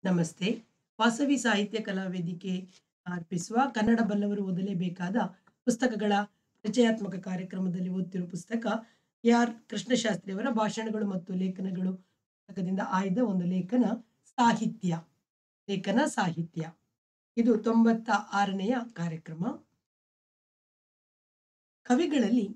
ನಮಸ್ತೆ. ವಾಸವಿ ಸಾಹಿತ್ಯ ಕಲಾ ವೇದಿಕೆ ಅರ್ಪಿಸುವ ಕನ್ನಡ ಬಲ್ಲವರು ಓದಲೇಬೇಕಾದ ಪುಸ್ತಕಗಳ ಪರಿಚಯಾತ್ಮಕ ಕಾರ್ಯಕ್ರಮದಲ್ಲಿ ಓದುತ್ತಿರುವ ಪುಸ್ತಕ ಎ.ಆರ್. ಕೃಷ್ಣಶಾಸ್ತ್ರಿಯವರ ಭಾಷಣಗಳು ಮತ್ತು ಲೇಖನಗಳು ಪುಸ್ತಕದಿಂದ ಆಯ್ದ ಒಂದು ಲೇಖನ ಸಾಹಿತ್ಯ. ಲೇಖನ ಸಾಹಿತ್ಯ. ಇದು 96ನೆಯ ಕಾರ್ಯಕ್ರಮ. ಕವಿಗಳಲ್ಲಿ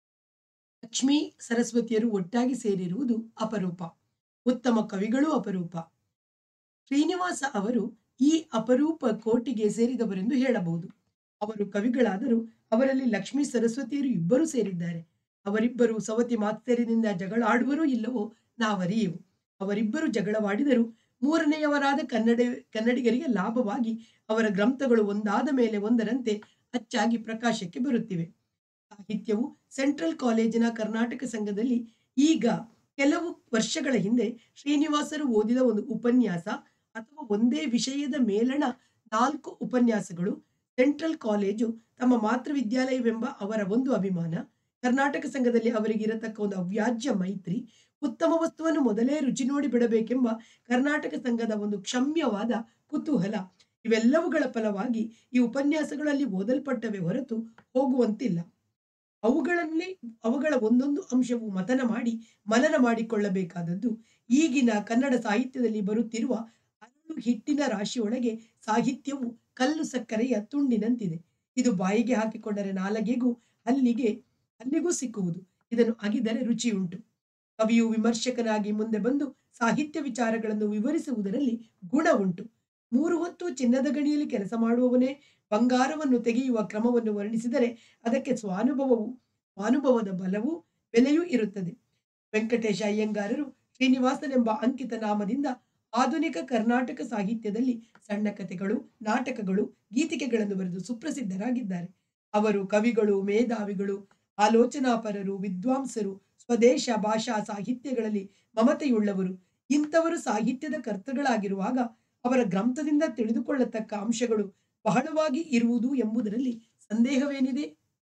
ಲಕ್ಷ್ಮೀ ಸರಸ್ವತಿಯರು ಒಟ್ಟಾಗಿ ಸೇರಿರುವುದು ಅಪರೂಪ. ಉತ್ತಮ ಕವಿಗಳೂ ಅಪರೂಪ. ಶ್ರೀನಿವಾಸ ಅವರು ಈ ಅಪರೂಪ ಕೋಟಿಗೆ ಸೇರಿದವರೆಂದು ಹೇಳಬಹುದು. ಅವರು ಕವಿಗಳಾದರೂ ಅವರಲ್ಲಿ ಲಕ್ಷ್ಮೀ ಸರಸ್ವತಿಯರು ಇಬ್ಬರೂ ಸೇರಿದ್ದಾರೆ. ಅವರಿಬ್ಬರೂ ಸವತಿ ಮಾತ್ಸರ್ಯದಿಂದ ಜಗಳಾಡುವರೋ ಇಲ್ಲವೋ ನಾವರಿಯೆವು. ಅವರಿಬ್ಬರು ಜಗಳವಾಡಿದರೂ ಮೂರನೆಯವರಾದ ಕನ್ನಡ ಕನ್ನಡಿಗರಿಗೆ ಲಾಭವಾಗಿ ಅವರ ಗ್ರಂಥಗಳು ಒಂದಾದ ಮೇಲೆ ಒಂದರಂತೆ ಅಚ್ಚಾಗಿ ಪ್ರಕಾಶಕ್ಕೆ ಬರುತ್ತಿವೆ. ಸಾಹಿತ್ಯವು ಸೆಂಟ್ರಲ್ ಕಾಲೇಜಿನ ಕರ್ನಾಟಕ ಸಂಘದಲ್ಲಿ ಈಗ ಕೆಲವು ವರ್ಷಗಳ ಹಿಂದೆ ಶ್ರೀನಿವಾಸರು ಓದಿದ ಒಂದು ಉಪನ್ಯಾಸ ಅಥವಾ ಒಂದೇ ವಿಷಯದ ಮೇಲಣ ನಾಲ್ಕು ಉಪನ್ಯಾಸಗಳು ಸೆಂಟ್ರಲ್ ಕಾಲೇಜು ತಮ್ಮ ಮಾತೃವಿದ್ಯಾಲಯವೆಂಬ ಅವರ ಒಂದು ಅಭಿಮಾನ, ಕರ್ನಾಟಕ ಸಂಘದಲ್ಲಿ ಅವರಿಗೆ ಇರತಕ್ಕ ಒಂದು ಅವ್ಯಾಜ್ಯ ಮೈತ್ರಿ, ಉತ್ತಮ ವಸ್ತುವನ್ನು ಮೊದಲೇ ರುಚಿ ನೋಡಿ ಬಿಡಬೇಕೆಂಬ ಕರ್ನಾಟಕ ಸಂಘದ ಒಂದು ಕ್ಷಮ್ಯವಾದ ಕುತೂಹಲ ಇವೆಲ್ಲವುಗಳ ಫಲವಾಗಿ ಈ ಉಪನ್ಯಾಸಗಳಲ್ಲಿ ಓದಲ್ಪಟ್ಟವೇ ಹೊರತು ಹೋಗುವಂತಿಲ್ಲ. ಅವುಗಳಲ್ಲಿ ಅವುಗಳ ಒಂದೊಂದು ಅಂಶವೂ ಮಥನ ಮಾಡಿ ಮನನ ಮಾಡಿಕೊಳ್ಳಬೇಕಾದದ್ದು. ಈಗಿನ ಕನ್ನಡ ಸಾಹಿತ್ಯದಲ್ಲಿ ಬರುತ್ತಿರುವ ಅರಳು ಹಿಟ್ಟಿನ ರಾಶಿಯೊಳಗೆ ಸಾಹಿತ್ಯವು ಕಲ್ಲು ಸಕ್ಕರೆಯ ತುಂಡಿನಂತಿದೆ. ಇದು ಬಾಯಿಗೆ ಹಾಕಿಕೊಂಡರೆ ನಾಲಗೆಗೂ ಹಲ್ಲಿಗೆ ಹಲ್ಲಿಗೂ ಸಿಕ್ಕುವುದು. ಇದನ್ನು ಅಗಿದರೆ ರುಚಿಯುಂಟು. ಕವಿಯು ವಿಮರ್ಶಕನಾಗಿ ಮುಂದೆ ಬಂದು ಸಾಹಿತ್ಯ ವಿಚಾರಗಳನ್ನು ವಿವರಿಸುವುದರಲ್ಲಿ ಗುಣ ಉಂಟು. ಮೂರು ಹೊತ್ತು ಚಿನ್ನದ ಗಣಿಯಲ್ಲಿ ಕೆಲಸ ಮಾಡುವವನೇ ಬಂಗಾರವನ್ನು ತೆಗೆಯುವ ಕ್ರಮವನ್ನು ವರ್ಣಿಸಿದರೆ ಅದಕ್ಕೆ ಸ್ವಾನುಭವವೂ ಸ್ವಾನುಭವದ ಬಲವೂ ಬೆಲೆಯೂ ಇರುತ್ತದೆ. ವೆಂಕಟೇಶ ಅಯ್ಯಂಗಾರರು ಶ್ರೀನಿವಾಸನೆಂಬ ಅಂಕಿತ ನಾಮದಿಂದ ಆಧುನಿಕ ಕರ್ನಾಟಕ ಸಾಹಿತ್ಯದಲ್ಲಿ ಸಣ್ಣ ಕಥೆಗಳು, ನಾಟಕಗಳು, ಗೀತಿಕೆಗಳನ್ನು ಬರೆದು ಸುಪ್ರಸಿದ್ಧರಾಗಿದ್ದಾರೆ. ಅವರು ಕವಿಗಳು, ಮೇಧಾವಿಗಳು, ಆಲೋಚನಾಪರರು, ವಿದ್ವಾಂಸರು, ಸ್ವದೇಶ ಭಾಷಾ ಸಾಹಿತ್ಯಗಳಲ್ಲಿ ಮಮತೆಯುಳ್ಳವರು. ಇಂಥವರು ಸಾಹಿತ್ಯದ ಕರ್ತೃಗಳಾಗಿರುವಾಗ ಅವರ ಗ್ರಂಥದಿಂದ ತಿಳಿದುಕೊಳ್ಳತಕ್ಕ ಅಂಶಗಳು ಬಹಳವಾಗಿ ಇರುವುದು ಎಂಬುದರಲ್ಲಿ ಸಂದೇಹವೇನಿದೆ?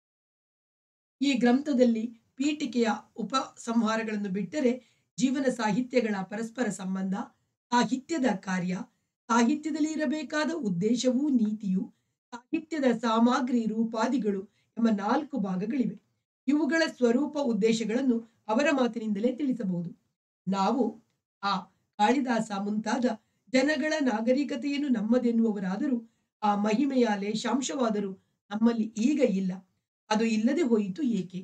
ಈ ಗ್ರಂಥದಲ್ಲಿ ಪೀಠಿಕೆಯ ಉಪಸಂಹಾರಗಳನ್ನು ಬಿಟ್ಟರೆ ಜೀವನ ಸಾಹಿತ್ಯಗಳ ಪರಸ್ಪರ ಸಂಬಂಧ, ಸಾಹಿತ್ಯದ ಕಾರ್ಯ, ಸಾಹಿತ್ಯದಲ್ಲಿ ಇರಬೇಕಾದ ಉದ್ದೇಶವೂ ನೀತಿಯೂ, ಸಾಹಿತ್ಯದ ಸಾಮಗ್ರಿ ರೂಪಾದಿಗಳು ಎಂಬ ನಾಲ್ಕು ಭಾಗಗಳಿವೆ. ಇವುಗಳ ಸ್ವರೂಪ ಉದ್ದೇಶಗಳನ್ನು ಅವರ ಮಾತಿನಿಂದಲೇ ತಿಳಿಸಬಹುದು. ನಾವು ಆ ಕಾಳಿದಾಸ ಮುಂತಾದ ಜನಗಳ ನಾಗರಿಕತೆಯನ್ನು ನಮ್ಮದೆನ್ನುವವರಾದರೂ ಆ ಮಹಿಮೆಯ ಲೇಶಾಂಶವಾದರೂ ನಮ್ಮಲ್ಲಿ ಈಗ ಇಲ್ಲ. ಅದು ಇಲ್ಲದೆ ಹೋಯಿತು ಏಕೆ?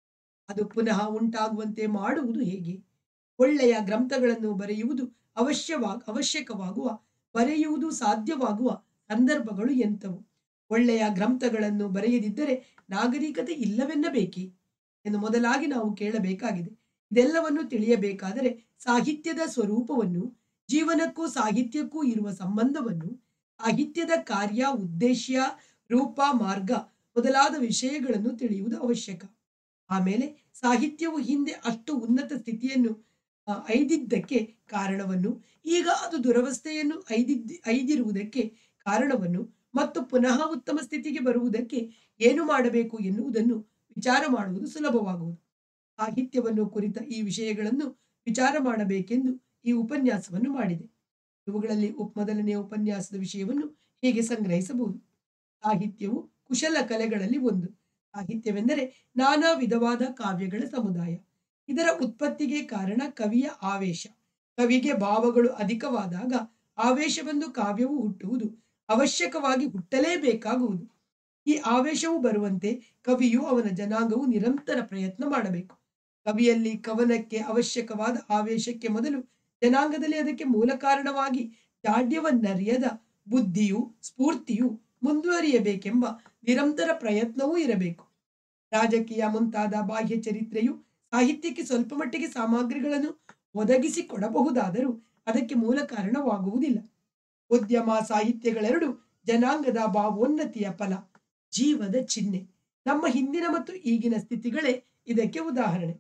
ಅದು ಪುನಃ ಉಂಟಾಗುವಂತೆ ಮಾಡುವುದು ಹೇಗೆ? ಒಳ್ಳೆಯ ಗ್ರಂಥಗಳನ್ನು ಬರೆಯುವುದು ಅವಶ್ಯವಾ ಅವಶ್ಯಕವಾಗುವ, ಬರೆಯುವುದು ಸಾಧ್ಯವಾಗುವ ಸಂದರ್ಭಗಳು ಎಂಥವು? ಒಳ್ಳೆಯ ಗ್ರಂಥಗಳನ್ನು ಬರೆಯದಿದ್ದರೆ ನಾಗರಿಕತೆ ಇಲ್ಲವೆನ್ನಬೇಕೇ? ಎಂದು ಮೊದಲಾಗಿ ನಾವು ಕೇಳಬೇಕಾಗಿದೆ. ಇದೆಲ್ಲವನ್ನೂ ತಿಳಿಯಬೇಕಾದರೆ ಸಾಹಿತ್ಯದ ಸ್ವರೂಪವನ್ನು, ಜೀವನಕ್ಕೂ ಸಾಹಿತ್ಯಕ್ಕೂ ಇರುವ ಸಂಬಂಧವನ್ನು, ಸಾಹಿತ್ಯದ ಕಾರ್ಯ, ಉದ್ದೇಶ, ರೂಪ, ಮಾರ್ಗ ಮೊದಲಾದ ವಿಷಯಗಳನ್ನು ತಿಳಿಯುವುದು ಅವಶ್ಯಕ. ಆಮೇಲೆ ಸಾಹಿತ್ಯವು ಹಿಂದೆ ಅಷ್ಟು ಉನ್ನತ ಸ್ಥಿತಿಯನ್ನು ಐದಿದ್ದಕ್ಕೆ ಕಾರಣವನ್ನು, ಈಗ ಅದು ದುರವಸ್ಥೆಯನ್ನು ಐದಿದ್ದ ಐದಿರುವುದಕ್ಕೆ ಕಾರಣವನ್ನು ಮತ್ತು ಪುನಃ ಉತ್ತಮ ಸ್ಥಿತಿಗೆ ಬರುವುದಕ್ಕೆ ಏನು ಮಾಡಬೇಕು ಎನ್ನುವುದನ್ನು ವಿಚಾರ ಮಾಡುವುದು ಸುಲಭವಾಗುವುದು. ಸಾಹಿತ್ಯವನ್ನು ಕುರಿತ ಈ ವಿಷಯಗಳನ್ನು ವಿಚಾರ ಮಾಡಬೇಕೆಂದು ಈ ಉಪನ್ಯಾಸವನ್ನು ಮಾಡಿದೆ. ಇವುಗಳಲ್ಲಿ ಮೊದಲನೆಯ ಉಪನ್ಯಾಸದ ವಿಷಯವನ್ನು ಹೀಗೆ ಸಂಗ್ರಹಿಸಬಹುದು. ಸಾಹಿತ್ಯವು ಕುಶಲ ಕಲೆಗಳಲ್ಲಿ ಒಂದು. ಸಾಹಿತ್ಯವೆಂದರೆ ನಾನಾ ವಿಧವಾದ ಕಾವ್ಯಗಳ ಸಮುದಾಯ. ಇದರ ಉತ್ಪತ್ತಿಗೆ ಕಾರಣ ಕವಿಯ ಆವೇಶ. ಕವಿಗೆ ಭಾವಗಳು ಅಧಿಕವಾದಾಗ ಆವೇಶವೆಂದು ಕಾವ್ಯವು ಹುಟ್ಟುವುದು. ಅವಶ್ಯಕವಾಗಿ ಹುಟ್ಟಲೇಬೇಕಾಗುವುದು. ಈ ಆವೇಶವು ಬರುವಂತೆ ಕವಿಯೂ ಅವನ ಜನಾಂಗವೂ ನಿರಂತರ ಪ್ರಯತ್ನ ಮಾಡಬೇಕು. ಕವಿಯಲ್ಲಿ ಕವನಕ್ಕೆ ಅವಶ್ಯಕವಾದ ಆವೇಶಕ್ಕೆ ಮೊದಲು ಜನಾಂಗದಲ್ಲಿ ಅದಕ್ಕೆ ಮೂಲ ಕಾರಣವಾಗಿ ಜಾಡ್ಯವನ್ನರಿಯದ ಬುದ್ಧಿಯೂ ಸ್ಫೂರ್ತಿಯೂ ಮುಂದುವರಿಯಬೇಕೆಂಬ ನಿರಂತರ ಪ್ರಯತ್ನವೂ ಇರಬೇಕು. ರಾಜಕೀಯ ಮುಂತಾದ ಬಾಹ್ಯ ಚರಿತ್ರೆಯು ಸಾಹಿತ್ಯಕ್ಕೆ ಸ್ವಲ್ಪ ಮಟ್ಟಿಗೆ ಸಾಮಗ್ರಿಗಳನ್ನು ಒದಗಿಸಿಕೊಡಬಹುದಾದರೂ ಅದಕ್ಕೆ ಮೂಲ ಕಾರಣವಾಗುವುದಿಲ್ಲ. ಉದ್ಯಮ ಸಾಹಿತ್ಯಗಳೆರಡೂ ಜನಾಂಗದ ಭಾವೋನ್ನತಿಯ ಫಲ, ಜೀವದ ಚಿಹ್ನೆ. ನಮ್ಮ ಹಿಂದಿನ ಮತ್ತು ಈಗಿನ ಸ್ಥಿತಿಗಳೇ ಇದಕ್ಕೆ ಉದಾಹರಣೆ.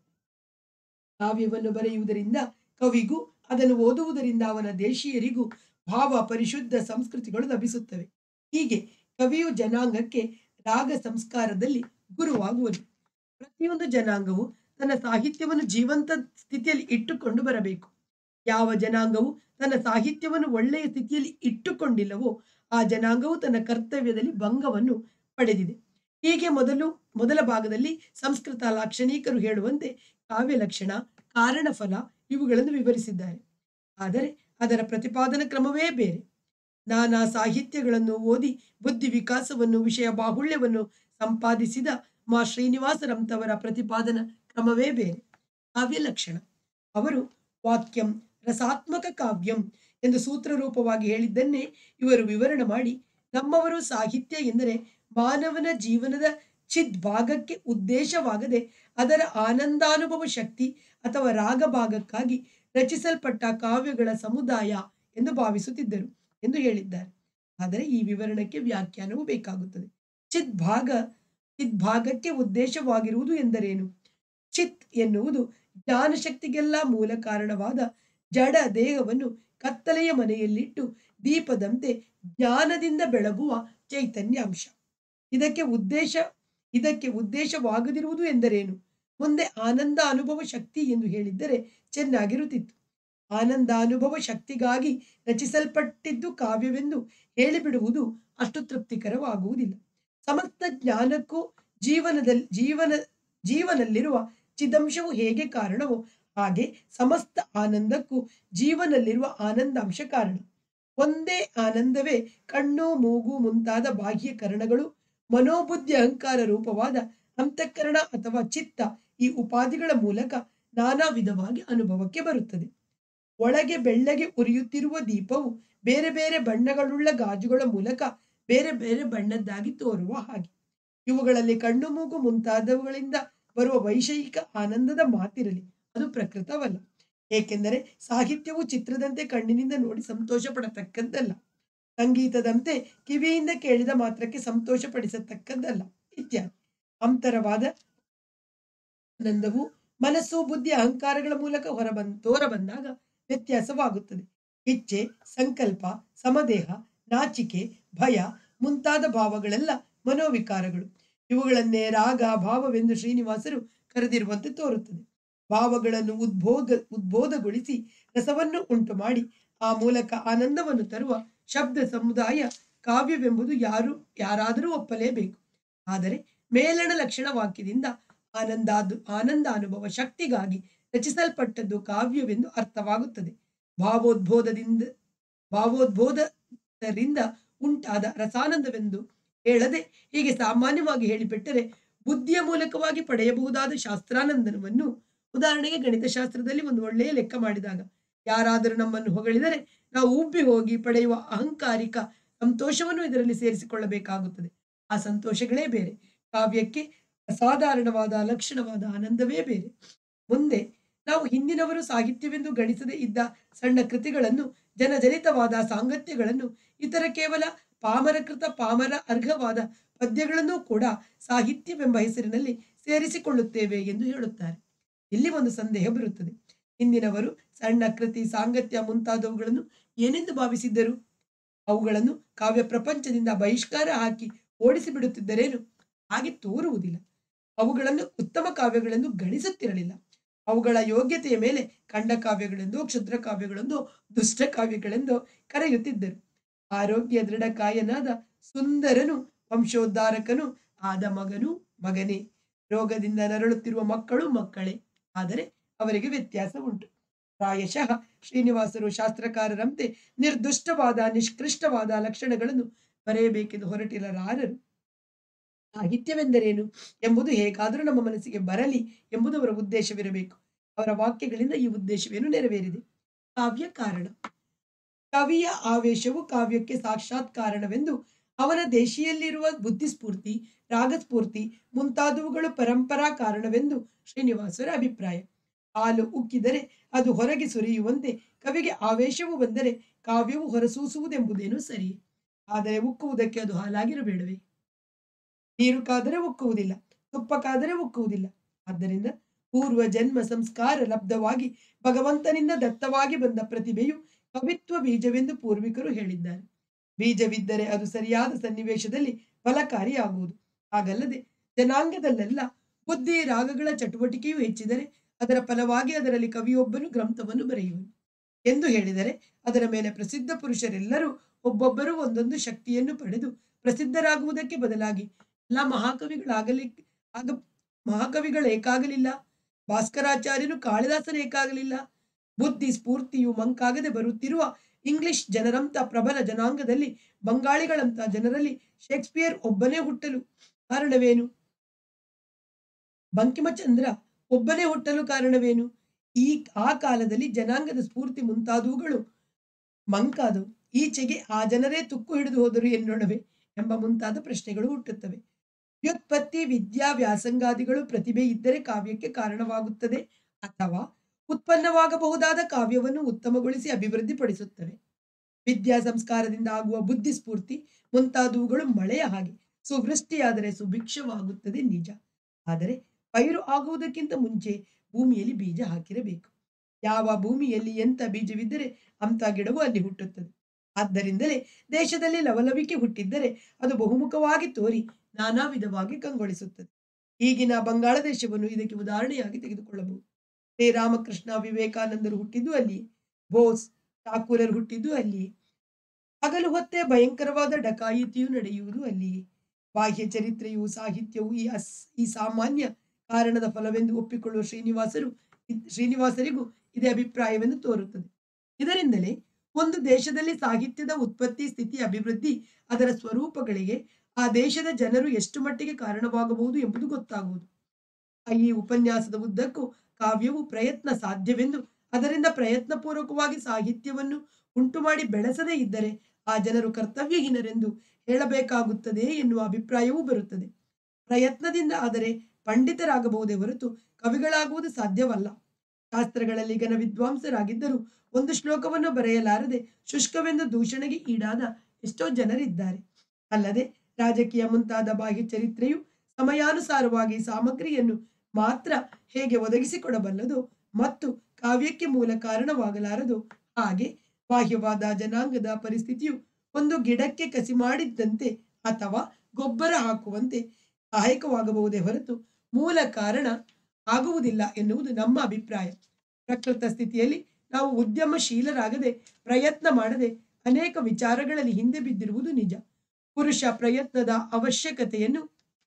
ಕಾವ್ಯವನ್ನು ಬರೆಯುವುದರಿಂದ ಕವಿಗೂ, ಅದನ್ನು ಓದುವುದರಿಂದ ಅವನ ದೇಶೀಯರಿಗೂ ಭಾವ ಪರಿಶುದ್ಧ ಸಂಸ್ಕೃತಿಗಳು ಲಭಿಸುತ್ತವೆ. ಹೀಗೆ ಕವಿಯು ಜನಾಂಗಕ್ಕೆ ರಾಗ ಸಂಸ್ಕಾರದಲ್ಲಿ ಗುರುವಾಗುವನು. ಪ್ರತಿಯೊಂದು ಜನಾಂಗವು ತನ್ನ ಸಾಹಿತ್ಯವನ್ನು ಜೀವಂತ ಸ್ಥಿತಿಯಲ್ಲಿ ಇಟ್ಟುಕೊಂಡು ಬರಬೇಕು. ಯಾವ ಜನಾಂಗವು ತನ್ನ ಸಾಹಿತ್ಯವನ್ನು ಒಳ್ಳೆಯ ಸ್ಥಿತಿಯಲ್ಲಿ ಇಟ್ಟುಕೊಂಡಿಲ್ಲವೋ ಆ ಜನಾಂಗವು ತನ್ನ ಕರ್ತವ್ಯದಲ್ಲಿ ಭಂಗವನ್ನು ಪಡೆದಿದೆ ಹೀಗೆ ಮೊದಲು ಮೊದಲ ಭಾಗದಲ್ಲಿ ಸಂಸ್ಕೃತ ಲಾಕ್ಷಣಿಕರು ಹೇಳುವಂತೆ ಕಾವ್ಯ ಲಕ್ಷಣ ಕಾರಣ ಫಲ ಇವುಗಳನ್ನು ವಿವರಿಸಿದ್ದಾರೆ ಆದರೆ ಅದರ ಪ್ರತಿಪಾದನ ಕ್ರಮವೇ ಬೇರೆ ನಾನಾ ಸಾಹಿತ್ಯಗಳನ್ನು ಓದಿ ಬುದ್ಧಿ ವಿಕಾಸವನ್ನು ವಿಷಯ ಬಾಹುಳ್ಯವನ್ನು ಸಂಪಾದಿಸಿದ ಮಾ ಶ್ರೀನಿವಾಸರಂತವರ ಪ್ರತಿಪಾದನ ಕ್ರಮವೇ ಬೇರೆ ಕಾವ್ಯ ಲಕ್ಷಣ ಅವರು ವಾಕ್ಯಂ ರಸಾತ್ಮಕ ಕಾವ್ಯಂ ಎಂದು ಸೂತ್ರ ರೂಪವಾಗಿ ಹೇಳಿದ್ದನ್ನೇ ಇವರು ವಿವರಣೆ ಮಾಡಿ ನಮ್ಮವರು ಸಾಹಿತ್ಯ ಎಂದರೆ ಮಾನವನ ಜೀವನದ ಚಿದ್ ಭಾಗಕ್ಕೆ ಉದ್ದೇಶವಾಗದೆ ಅದರ ಆನಂದಾನುಭವ ಶಕ್ತಿ ಅಥವಾ ರಾಗ ಭಾಗಕ್ಕಾಗಿ ರಚಿಸಲ್ಪಟ್ಟ ಕಾವ್ಯಗಳ ಸಮುದಾಯ ಎಂದು ಭಾವಿಸುತ್ತಿದ್ದರು ಎಂದು ಹೇಳಿದ್ದಾರೆ ಆದರೆ ಈ ವಿವರಣಕ್ಕೆ ವ್ಯಾಖ್ಯಾನವು ಬೇಕಾಗುತ್ತದೆ ಚಿತ್ ಭಾಗ ಚಿತ್ ಭಾಗಕ್ಕೆ ಉದ್ದೇಶವಾಗಿರುವುದು ಎಂದರೇನು ಚಿತ್ ಎನ್ನುವುದು ಜ್ಞಾನಶಕ್ತಿಗೆಲ್ಲ ಮೂಲ ಕಾರಣವಾದ ಜಡ ದೇಹವನ್ನು ಕತ್ತಲೆಯ ಮನೆಯಲ್ಲಿಟ್ಟು ದೀಪದಂತೆ ಜ್ಞಾನದಿಂದ ಬೆಳಗುವ ಚೈತನ್ಯಾಂಶ ಇದಕ್ಕೆ ಉದ್ದೇಶ ಇದಕ್ಕೆ ಉದ್ದೇಶವಾಗದಿರುವುದು ಎಂದರೇನು ಮುಂದೆ ಆನಂದ ಅನುಭವ ಶಕ್ತಿ ಎಂದು ಹೇಳಿದ್ದರೆ ಚೆನ್ನಾಗಿರುತ್ತಿತ್ತು ಆನಂದಾನುಭವ ಶಕ್ತಿಗಾಗಿ ರಚಿಸಲ್ಪಟ್ಟಿದ್ದು ಕಾವ್ಯವೆಂದು ಹೇಳಿಬಿಡುವುದು ಅಷ್ಟು ತೃಪ್ತಿಕರವಾಗುವುದಿಲ್ಲ ಸಮಸ್ತ ಜ್ಞಾನಕ್ಕೂ ಜೀವನದಲ್ಲಿ ಜೀವನ ಜೀವನಲ್ಲಿರುವ ಚಿದಂಶವು ಹೇಗೆ ಕಾರಣವೋ ಹಾಗೆ ಸಮಸ್ತ ಆನಂದಕ್ಕೂ ಜೀವನಲ್ಲಿರುವ ಆನಂದಾಂಶ ಕಾರಣ ಒಂದೇ ಆನಂದವೇ ಕಣ್ಣು ಮೂಗು ಮುಂತಾದ ಬಾಹ್ಯ ಕರಣಗಳು ಮನೋಬುದ್ಧಿ ಅಹಂಕಾರ ರೂಪವಾದ ಅಂತಃಕರಣ ಅಥವಾ ಚಿತ್ತ ಈ ಉಪಾಧಿಗಳ ಮೂಲಕ ನಾನಾ ವಿಧವಾಗಿ ಅನುಭವಕ್ಕೆ ಬರುತ್ತದೆ ಒಳಗೆ ಬೆಳ್ಳಗೆ ಉರಿಯುತ್ತಿರುವ ದೀಪವು ಬೇರೆ ಬೇರೆ ಬಣ್ಣಗಳುಳ್ಳ ಗಾಜುಗಳ ಮೂಲಕ ಬೇರೆ ಬೇರೆ ಬಣ್ಣದ್ದಾಗಿ ತೋರುವ ಹಾಗೆ ಇವುಗಳಲ್ಲಿ ಕಣ್ಣು ಮೂಗು ಮುಂತಾದವುಗಳಿಂದ ಬರುವ ವೈಷಯಿಕ ಆನಂದದ ಮಾತಿರಲಿ ಅದು ಪ್ರಕೃತವಲ್ಲ ಏಕೆಂದರೆ ಸಾಹಿತ್ಯವು ಚಿತ್ರದಂತೆ ಕಣ್ಣಿನಿಂದ ನೋಡಿ ಸಂತೋಷ ಪಡತಕ್ಕದ್ದಲ್ಲ ಸಂಗೀತದಂತೆ ಕಿವಿಯಿಂದ ಕೇಳಿದ ಮಾತ್ರಕ್ಕೆ ಸಂತೋಷ ಪಡಿಸತಕ್ಕದ್ದಲ್ಲ ಇತ್ಯಾದಿ ಅಂತರವಾದ ಆನಂದವು ಮನಸ್ಸು ಬುದ್ಧಿ ಅಹಂಕಾರಗಳ ಮೂಲಕ ಹೊರಬಂದ್ ತೋರ ಬಂದಾಗ ವ್ಯತ್ಯಾಸವಾಗುತ್ತದೆ ಇಚ್ಛೆ ಸಂಕಲ್ಪ ಸಮದೇಹ ನಾಚಿಕೆ ಭಯ ಮುಂತಾದ ಭಾವಗಳೆಲ್ಲ ಮನೋವಿಕಾರಗಳು ಇವುಗಳನ್ನೇ ರಾಗ ಭಾವವೆಂದು ಶ್ರೀನಿವಾಸರು ಕರೆದಿರುವಂತೆ ತೋರುತ್ತದೆ ಭಾವಗಳನ್ನು ಉದ್ಬೋಧ ಉದ್ಬೋಧಗೊಳಿಸಿ ರಸವನ್ನು ಉಂಟು ಮಾಡಿ ಆ ಮೂಲಕ ಆನಂದವನ್ನು ತರುವ ಶಬ್ದ ಸಮುದಾಯ ಕಾವ್ಯವೆಂಬುದು ಯಾರು ಯಾರಾದರೂ ಒಪ್ಪಲೇಬೇಕು ಆದರೆ ಮೇಲಣ ಲಕ್ಷಣ ವಾಕ್ಯದಿಂದ ಆನಂದಾದು ಆನಂದಾನುಭವ ಶಕ್ತಿಗಾಗಿ ರಚಿಸಲ್ಪಟ್ಟದ್ದು ಕಾವ್ಯವೆಂದು ಅರ್ಥವಾಗುತ್ತದೆ ಭಾವೋದ್ಬೋಧದಿಂದ ಭಾವೋದ್ಬೋಧದಿಂದ ಉಂಟಾದ ರಸಾನಂದವೆಂದು ಹೇಳದೆ ಹೀಗೆ ಸಾಮಾನ್ಯವಾಗಿ ಹೇಳಿಬಿಟ್ಟರೆ ಬುದ್ಧಿಯ ಮೂಲಕವಾಗಿ ಪಡೆಯಬಹುದಾದ ಶಾಸ್ತ್ರಾನಂದನವನ್ನು ಉದಾಹರಣೆಗೆ ಗಣಿತಶಾಸ್ತ್ರದಲ್ಲಿ ಒಂದು ಒಳ್ಳೆಯ ಲೆಕ್ಕ ಮಾಡಿದಾಗ ಯಾರಾದರೂ ನಮ್ಮನ್ನು ಹೊಗಳಿದರೆ ನಾವು ಉಬ್ಬಿ ಹೋಗಿ ಪಡೆಯುವ ಅಹಂಕಾರಿಕ ಸಂತೋಷವನ್ನು ಇದರಲ್ಲಿ ಸೇರಿಸಿಕೊಳ್ಳಬೇಕಾಗುತ್ತದೆ ಆ ಸಂತೋಷಗಳೇ ಬೇರೆ ಕಾವ್ಯಕ್ಕೆ ಅಸಾಧಾರಣವಾದ ಲಕ್ಷಣವಾದ ಆನಂದವೇ ಬೇರೆ ಮುಂದೆ ನಾವು ಹಿಂದಿನವರು ಸಾಹಿತ್ಯವೆಂದು ಗಣಿಸದೇ ಇದ್ದ ಸಣ್ಣ ಕೃತಿಗಳನ್ನು ಜನಜನಿತವಾದ ಸಾಂಗತ್ಯಗಳನ್ನು ಇತರ ಕೇವಲ ಪಾಮರಕೃತ ಪಾಮರ ಅರ್ಘವಾದ ಪದ್ಯಗಳನ್ನು ಕೂಡ ಸಾಹಿತ್ಯವೆಂಬ ಹೆಸರಿನಲ್ಲಿ ಸೇರಿಸಿಕೊಳ್ಳುತ್ತೇವೆ ಎಂದು ಹೇಳುತ್ತಾರೆ ಇಲ್ಲಿ ಒಂದು ಸಂದೇಹ ಬರುತ್ತದೆ ಹಿಂದಿನವರು ಸಣ್ಣ ಕೃತಿ ಸಾಂಗತ್ಯ ಮುಂತಾದವುಗಳನ್ನು ಏನೆಂದು ಭಾವಿಸಿದ್ದರು ಅವುಗಳನ್ನು ಕಾವ್ಯ ಪ್ರಪಂಚದಿಂದ ಬಹಿಷ್ಕಾರ ಹಾಕಿ ಓಡಿಸಿ ಬಿಡುತ್ತಿದ್ದರೇನು ಹಾಗೆ ತೋರುವುದಿಲ್ಲ ಅವುಗಳನ್ನು ಉತ್ತಮ ಕಾವ್ಯಗಳೆಂದು ಗಣಿಸುತ್ತಿರಲಿಲ್ಲ ಅವುಗಳ ಯೋಗ್ಯತೆಯ ಮೇಲೆ ಖಂಡ ಕಾವ್ಯಗಳೆಂದು ಕ್ಷುದ್ರ ಕಾವ್ಯಗಳೆಂದು ದುಷ್ಟ ಕಾವ್ಯಗಳೆಂದು ಕರೆಯುತ್ತಿದ್ದರು ಆರೋಗ್ಯ ದೃಢಕಾಯನಾದ ಸುಂದರನು ವಂಶೋದ್ಧಾರಕನು ಆದ ಮಗನು ಮಗನೇ ರೋಗದಿಂದ ನರಳುತ್ತಿರುವ ಮಕ್ಕಳು ಮಕ್ಕಳೇ ಆದರೆ ಅವರಿಗೆ ವ್ಯತ್ಯಾಸ ಉಂಟು ಪ್ರಾಯಶಃ ಶ್ರೀನಿವಾಸರು ಶಾಸ್ತ್ರಕಾರರಂತೆ ನಿರ್ದುಷ್ಟವಾದ ನಿಷ್ಕೃಷ್ಟವಾದ ಲಕ್ಷಣಗಳನ್ನು ಬರೆಯಬೇಕೆಂದು ಹೊರಟಿರಲಾರರು ಸಾಹಿತ್ಯವೆಂದರೇನು ಎಂಬುದು ಹೇಗಾದರೂ ನಮ್ಮ ಮನಸ್ಸಿಗೆ ಬರಲಿ ಎಂಬುದು ಅವರ ಉದ್ದೇಶವಿರಬೇಕು ಅವರ ವಾಕ್ಯಗಳಿಂದ ಈ ಉದ್ದೇಶವೇನು ನೆರವೇರಿದೆ ಕಾವ್ಯ ಕಾರಣ ಕವಿಯ ಆವೇಶವು ಕಾವ್ಯಕ್ಕೆ ಸಾಕ್ಷಾತ್ ಕಾರಣವೆಂದು ಅವನ ದೇಶಿಯಲ್ಲಿರುವ ಬುದ್ಧಿಸ್ಫೂರ್ತಿ ರಾಗಸ್ಫೂರ್ತಿ ಮುಂತಾದವುಗಳು ಪರಂಪರಾ ಕಾರಣವೆಂದು ಶ್ರೀನಿವಾಸರ ಅಭಿಪ್ರಾಯ ಹಾಲು ಉಕ್ಕಿದರೆ ಅದು ಹೊರಗೆ ಸುರಿಯುವಂತೆ ಕವಿಗೆ ಆವೇಶವು ಬಂದರೆ ಕಾವ್ಯವು ಹೊರಸೂಸುವುದೆಂಬುದೇನು ಸರಿ ಆದರೆ ಉಕ್ಕುವುದಕ್ಕೆ ಅದು ಹಾಲಾಗಿರಬೇಡವೇ ನೀರು ಕಾದರೆ ಉಕ್ಕುವುದಿಲ್ಲ ತುಪ್ಪ ಕಾದರೆ ಉಕ್ಕುವುದಿಲ್ಲ ಆದ್ದರಿಂದ ಪೂರ್ವ ಜನ್ಮ ಸಂಸ್ಕಾರ ಲಬ್ಧವಾಗಿ ಭಗವಂತನಿಂದ ದತ್ತವಾಗಿ ಬಂದ ಪ್ರತಿಭೆಯು ಕವಿತ್ವ ಬೀಜವೆಂದು ಪೂರ್ವಿಕರು ಹೇಳಿದ್ದಾರೆ ಬೀಜವಿದ್ದರೆ ಅದು ಸರಿಯಾದ ಸನ್ನಿವೇಶದಲ್ಲಿ ಫಲಕಾರಿಯಾಗುವುದು ಹಾಗಲ್ಲದೆ ಜನಾಂಗದಲ್ಲೆಲ್ಲ ಬುದ್ಧಿ ರಾಗಗಳ ಚಟುವಟಿಕೆಯು ಹೆಚ್ಚಿದರೆ ಅದರ ಫಲವಾಗಿ ಅದರಲ್ಲಿ ಕವಿಯೊಬ್ಬನು ಗ್ರಂಥವನ್ನು ಬರೆಯುವನು ಎಂದು ಹೇಳಿದರೆ ಅದರ ಮೇಲೆ ಪ್ರಸಿದ್ಧ ಪುರುಷರೆಲ್ಲರೂ ಒಬ್ಬೊಬ್ಬರು ಒಂದೊಂದು ಶಕ್ತಿಯನ್ನು ಪಡೆದು ಪ್ರಸಿದ್ಧರಾಗುವುದಕ್ಕೆ ಬದಲಾಗಿ ಎಲ್ಲ ಮಹಾಕವಿಗಳಾಗಲಿ ಆಗ ಮಹಾಕವಿಗಳೇಕಾಗಲಿಲ್ಲ ಭಾಸ್ಕರಾಚಾರ್ಯನು ಕಾಳಿದಾಸನ ಏಕಾಗಲಿಲ್ಲ ಬುದ್ಧಿ ಸ್ಫೂರ್ತಿಯು ಮಂಕಾಗದೆ ಬರುತ್ತಿರುವ ಇಂಗ್ಲಿಷ್ ಜನರಂತ ಪ್ರಬಲ ಜನಾಂಗದಲ್ಲಿ ಬಂಗಾಳಿಗಳಂತ ಜನರಲ್ಲಿ ಶೇಕ್ಸ್ಪಿಯರ್ ಒಬ್ಬನೇ ಹುಟ್ಟಲು ಕಾರಣವೇನು ಬಂಕಿಮಚಂದ್ರ ಒಬ್ಬನೇ ಹುಟ್ಟಲು ಕಾರಣವೇನು ಈ ಆ ಕಾಲದಲ್ಲಿ ಜನಾಂಗದ ಸ್ಫೂರ್ತಿ ಮುಂತಾದವುಗಳು ಮಂಕಾದವು ಈಚೆಗೆ ಆ ಜನರೇ ತುಕ್ಕು ಹಿಡಿದು ಹೋದರು ಎನ್ನೊಡವೆ ಎಂಬ ಮುಂತಾದ ಪ್ರಶ್ನೆಗಳು ಹುಟ್ಟುತ್ತವೆ ವ್ಯುತ್ಪತ್ತಿ ವಿದ್ಯಾ ವ್ಯಾಸಂಗಾದಿಗಳು ಪ್ರತಿಭೆ ಇದ್ದರೆ ಕಾವ್ಯಕ್ಕೆ ಕಾರಣವಾಗುತ್ತದೆ ಅಥವಾ ಉತ್ಪನ್ನವಾಗಬಹುದಾದ ಕಾವ್ಯವನ್ನು ಉತ್ತಮಗೊಳಿಸಿ ಅಭಿವೃದ್ಧಿಪಡಿಸುತ್ತವೆ ವಿದ್ಯಾ ಸಂಸ್ಕಾರದಿಂದ ಆಗುವ ಬುದ್ಧಿ ಸ್ಫೂರ್ತಿ ಮುಂತಾದವುಗಳು ಮಳೆಯ ಹಾಗೆ ಸುವೃಷ್ಟಿಯಾದರೆ ಸುಭಿಕ್ಷವಾಗುತ್ತದೆ ನಿಜ ಆದರೆ ಪೈರು ಆಗುವುದಕ್ಕಿಂತ ಮುಂಚೆ ಭೂಮಿಯಲ್ಲಿ ಬೀಜ ಹಾಕಿರಬೇಕು ಯಾವ ಭೂಮಿಯಲ್ಲಿ ಎಂಥ ಬೀಜವಿದ್ದರೆ ಅಂಥ ಗಿಡವು ಅಲ್ಲಿ ಹುಟ್ಟುತ್ತದೆ ಆದ್ದರಿಂದಲೇ ದೇಶದಲ್ಲಿ ಲವಲವಿಕೆ ಹುಟ್ಟಿದ್ದರೆ ಅದು ಬಹುಮುಖವಾಗಿ ತೋರಿ ನಾನಾ ವಿಧವಾಗಿ ಕಂಗೊಳಿಸುತ್ತದೆ ಈಗಿನ ಬಂಗಾಳ ದೇಶವನ್ನು ಇದಕ್ಕೆ ಉದಾಹರಣೆಯಾಗಿ ತೆಗೆದುಕೊಳ್ಳಬಹುದು ಶ್ರೀರಾಮಕೃಷ್ಣ ವಿವೇಕಾನಂದರು ಹುಟ್ಟಿದ್ದು ಅಲ್ಲಿಯೇ ಬೋಸ್ ಠಾಕೂರರು ಹುಟ್ಟಿದ್ದು ಅಲ್ಲಿಯೇ ಹಗಲು ಹೊತ್ತೇ ಭಯಂಕರವಾದ ಡಕಾಯಿತಿಯು ನಡೆಯುವುದು ಅಲ್ಲಿಯೇ ಬಾಹ್ಯ ಚರಿತ್ರೆಯು ಸಾಹಿತ್ಯವು ಈ ಅಸ್ ಈ ಸಾಮಾನ್ಯ ಕಾರಣದ ಫಲವೆಂದು ಒಪ್ಪಿಕೊಳ್ಳುವ ಶ್ರೀನಿವಾಸರು ಇದ್- ಶ್ರೀನಿವಾಸರಿಗೂ ಇದೇ ಅಭಿಪ್ರಾಯವೆಂದು ತೋರುತ್ತದೆ ಇದರಿಂದಲೇ ಒಂದು ದೇಶದಲ್ಲಿ ಸಾಹಿತ್ಯದ ಉತ್ಪತ್ತಿ ಸ್ಥಿತಿ ಅಭಿವೃದ್ಧಿ ಅದರ ಸ್ವರೂಪಗಳಿಗೆ ಆ ದೇಶದ ಜನರು ಎಷ್ಟು ಮಟ್ಟಿಗೆ ಕಾರಣವಾಗಬಹುದು ಎಂಬುದು ಗೊತ್ತಾಗುವುದು ಆ ಈ ಉಪನ್ಯಾಸದ ಉದ್ದಕ್ಕೂ ಕಾವ್ಯವು ಪ್ರಯತ್ನ ಸಾಧ್ಯವೆಂದು ಅದರಿಂದ ಪ್ರಯತ್ನಪೂರ್ವಕವಾಗಿ ಸಾಹಿತ್ಯವನ್ನು ಉಂಟು ಮಾಡಿ ಬೆಳೆಸದೇ ಇದ್ದರೆ ಆ ಜನರು ಕರ್ತವ್ಯಹೀನರೆಂದು ಹೇಳಬೇಕಾಗುತ್ತದೆ ಎನ್ನುವ ಅಭಿಪ್ರಾಯವೂ ಬರುತ್ತದೆ ಪ್ರಯತ್ನದಿಂದ ಆದರೆ ಪಂಡಿತರಾಗಬಹುದೇ ಹೊರತು ಕವಿಗಳಾಗುವುದು ಸಾಧ್ಯವಲ್ಲ ಶಾಸ್ತ್ರಗಳಲ್ಲಿ ಘನ ವಿದ್ವಾಂಸರಾಗಿದ್ದರೂ ಒಂದು ಶ್ಲೋಕವನ್ನು ಬರೆಯಲಾರದೆ ಶುಷ್ಕವೆಂದು ದೂಷಣೆಗೆ ಈಡಾದ ಎಷ್ಟೋ ಜನರಿದ್ದಾರೆ ಅಲ್ಲದೆ ರಾಜಕೀಯ ಮುಂತಾದ ಬಾಹ್ಯ ಚರಿತ್ರೆಯು ಸಮಯಾನುಸಾರವಾಗಿ ಸಾಮಗ್ರಿಯನ್ನು ಮಾತ್ರ ಹೇಗೆ ಒದಗಿಸಿಕೊಡಬಲ್ಲದೋ ಮತ್ತು ಕಾವ್ಯಕ್ಕೆ ಮೂಲ ಕಾರಣವಾಗಲಾರದು ಹಾಗೆ ಬಾಹ್ಯವಾದ ಜನಾಂಗದ ಪರಿಸ್ಥಿತಿಯು ಒಂದು ಗಿಡಕ್ಕೆ ಕಸಿ ಮಾಡಿದ್ದಂತೆ ಅಥವಾ ಗೊಬ್ಬರ ಹಾಕುವಂತೆ ಸಹಾಯಕವಾಗಬಹುದೇ ಹೊರತು ಮೂಲ ಕಾರಣ ಆಗುವುದಿಲ್ಲ ಎನ್ನುವುದು ನಮ್ಮ ಅಭಿಪ್ರಾಯ ಪ್ರಕೃತ ಸ್ಥಿತಿಯಲ್ಲಿ ನಾವು ಉದ್ಯಮಶೀಲರಾಗದೆ ಪ್ರಯತ್ನ ಮಾಡದೆ ಅನೇಕ ವಿಚಾರಗಳಲ್ಲಿ ಹಿಂದೆ ಬಿದ್ದಿರುವುದು ನಿಜ ಪುರುಷ ಪ್ರಯತ್ನದ ಅವಶ್ಯಕತೆಯನ್ನು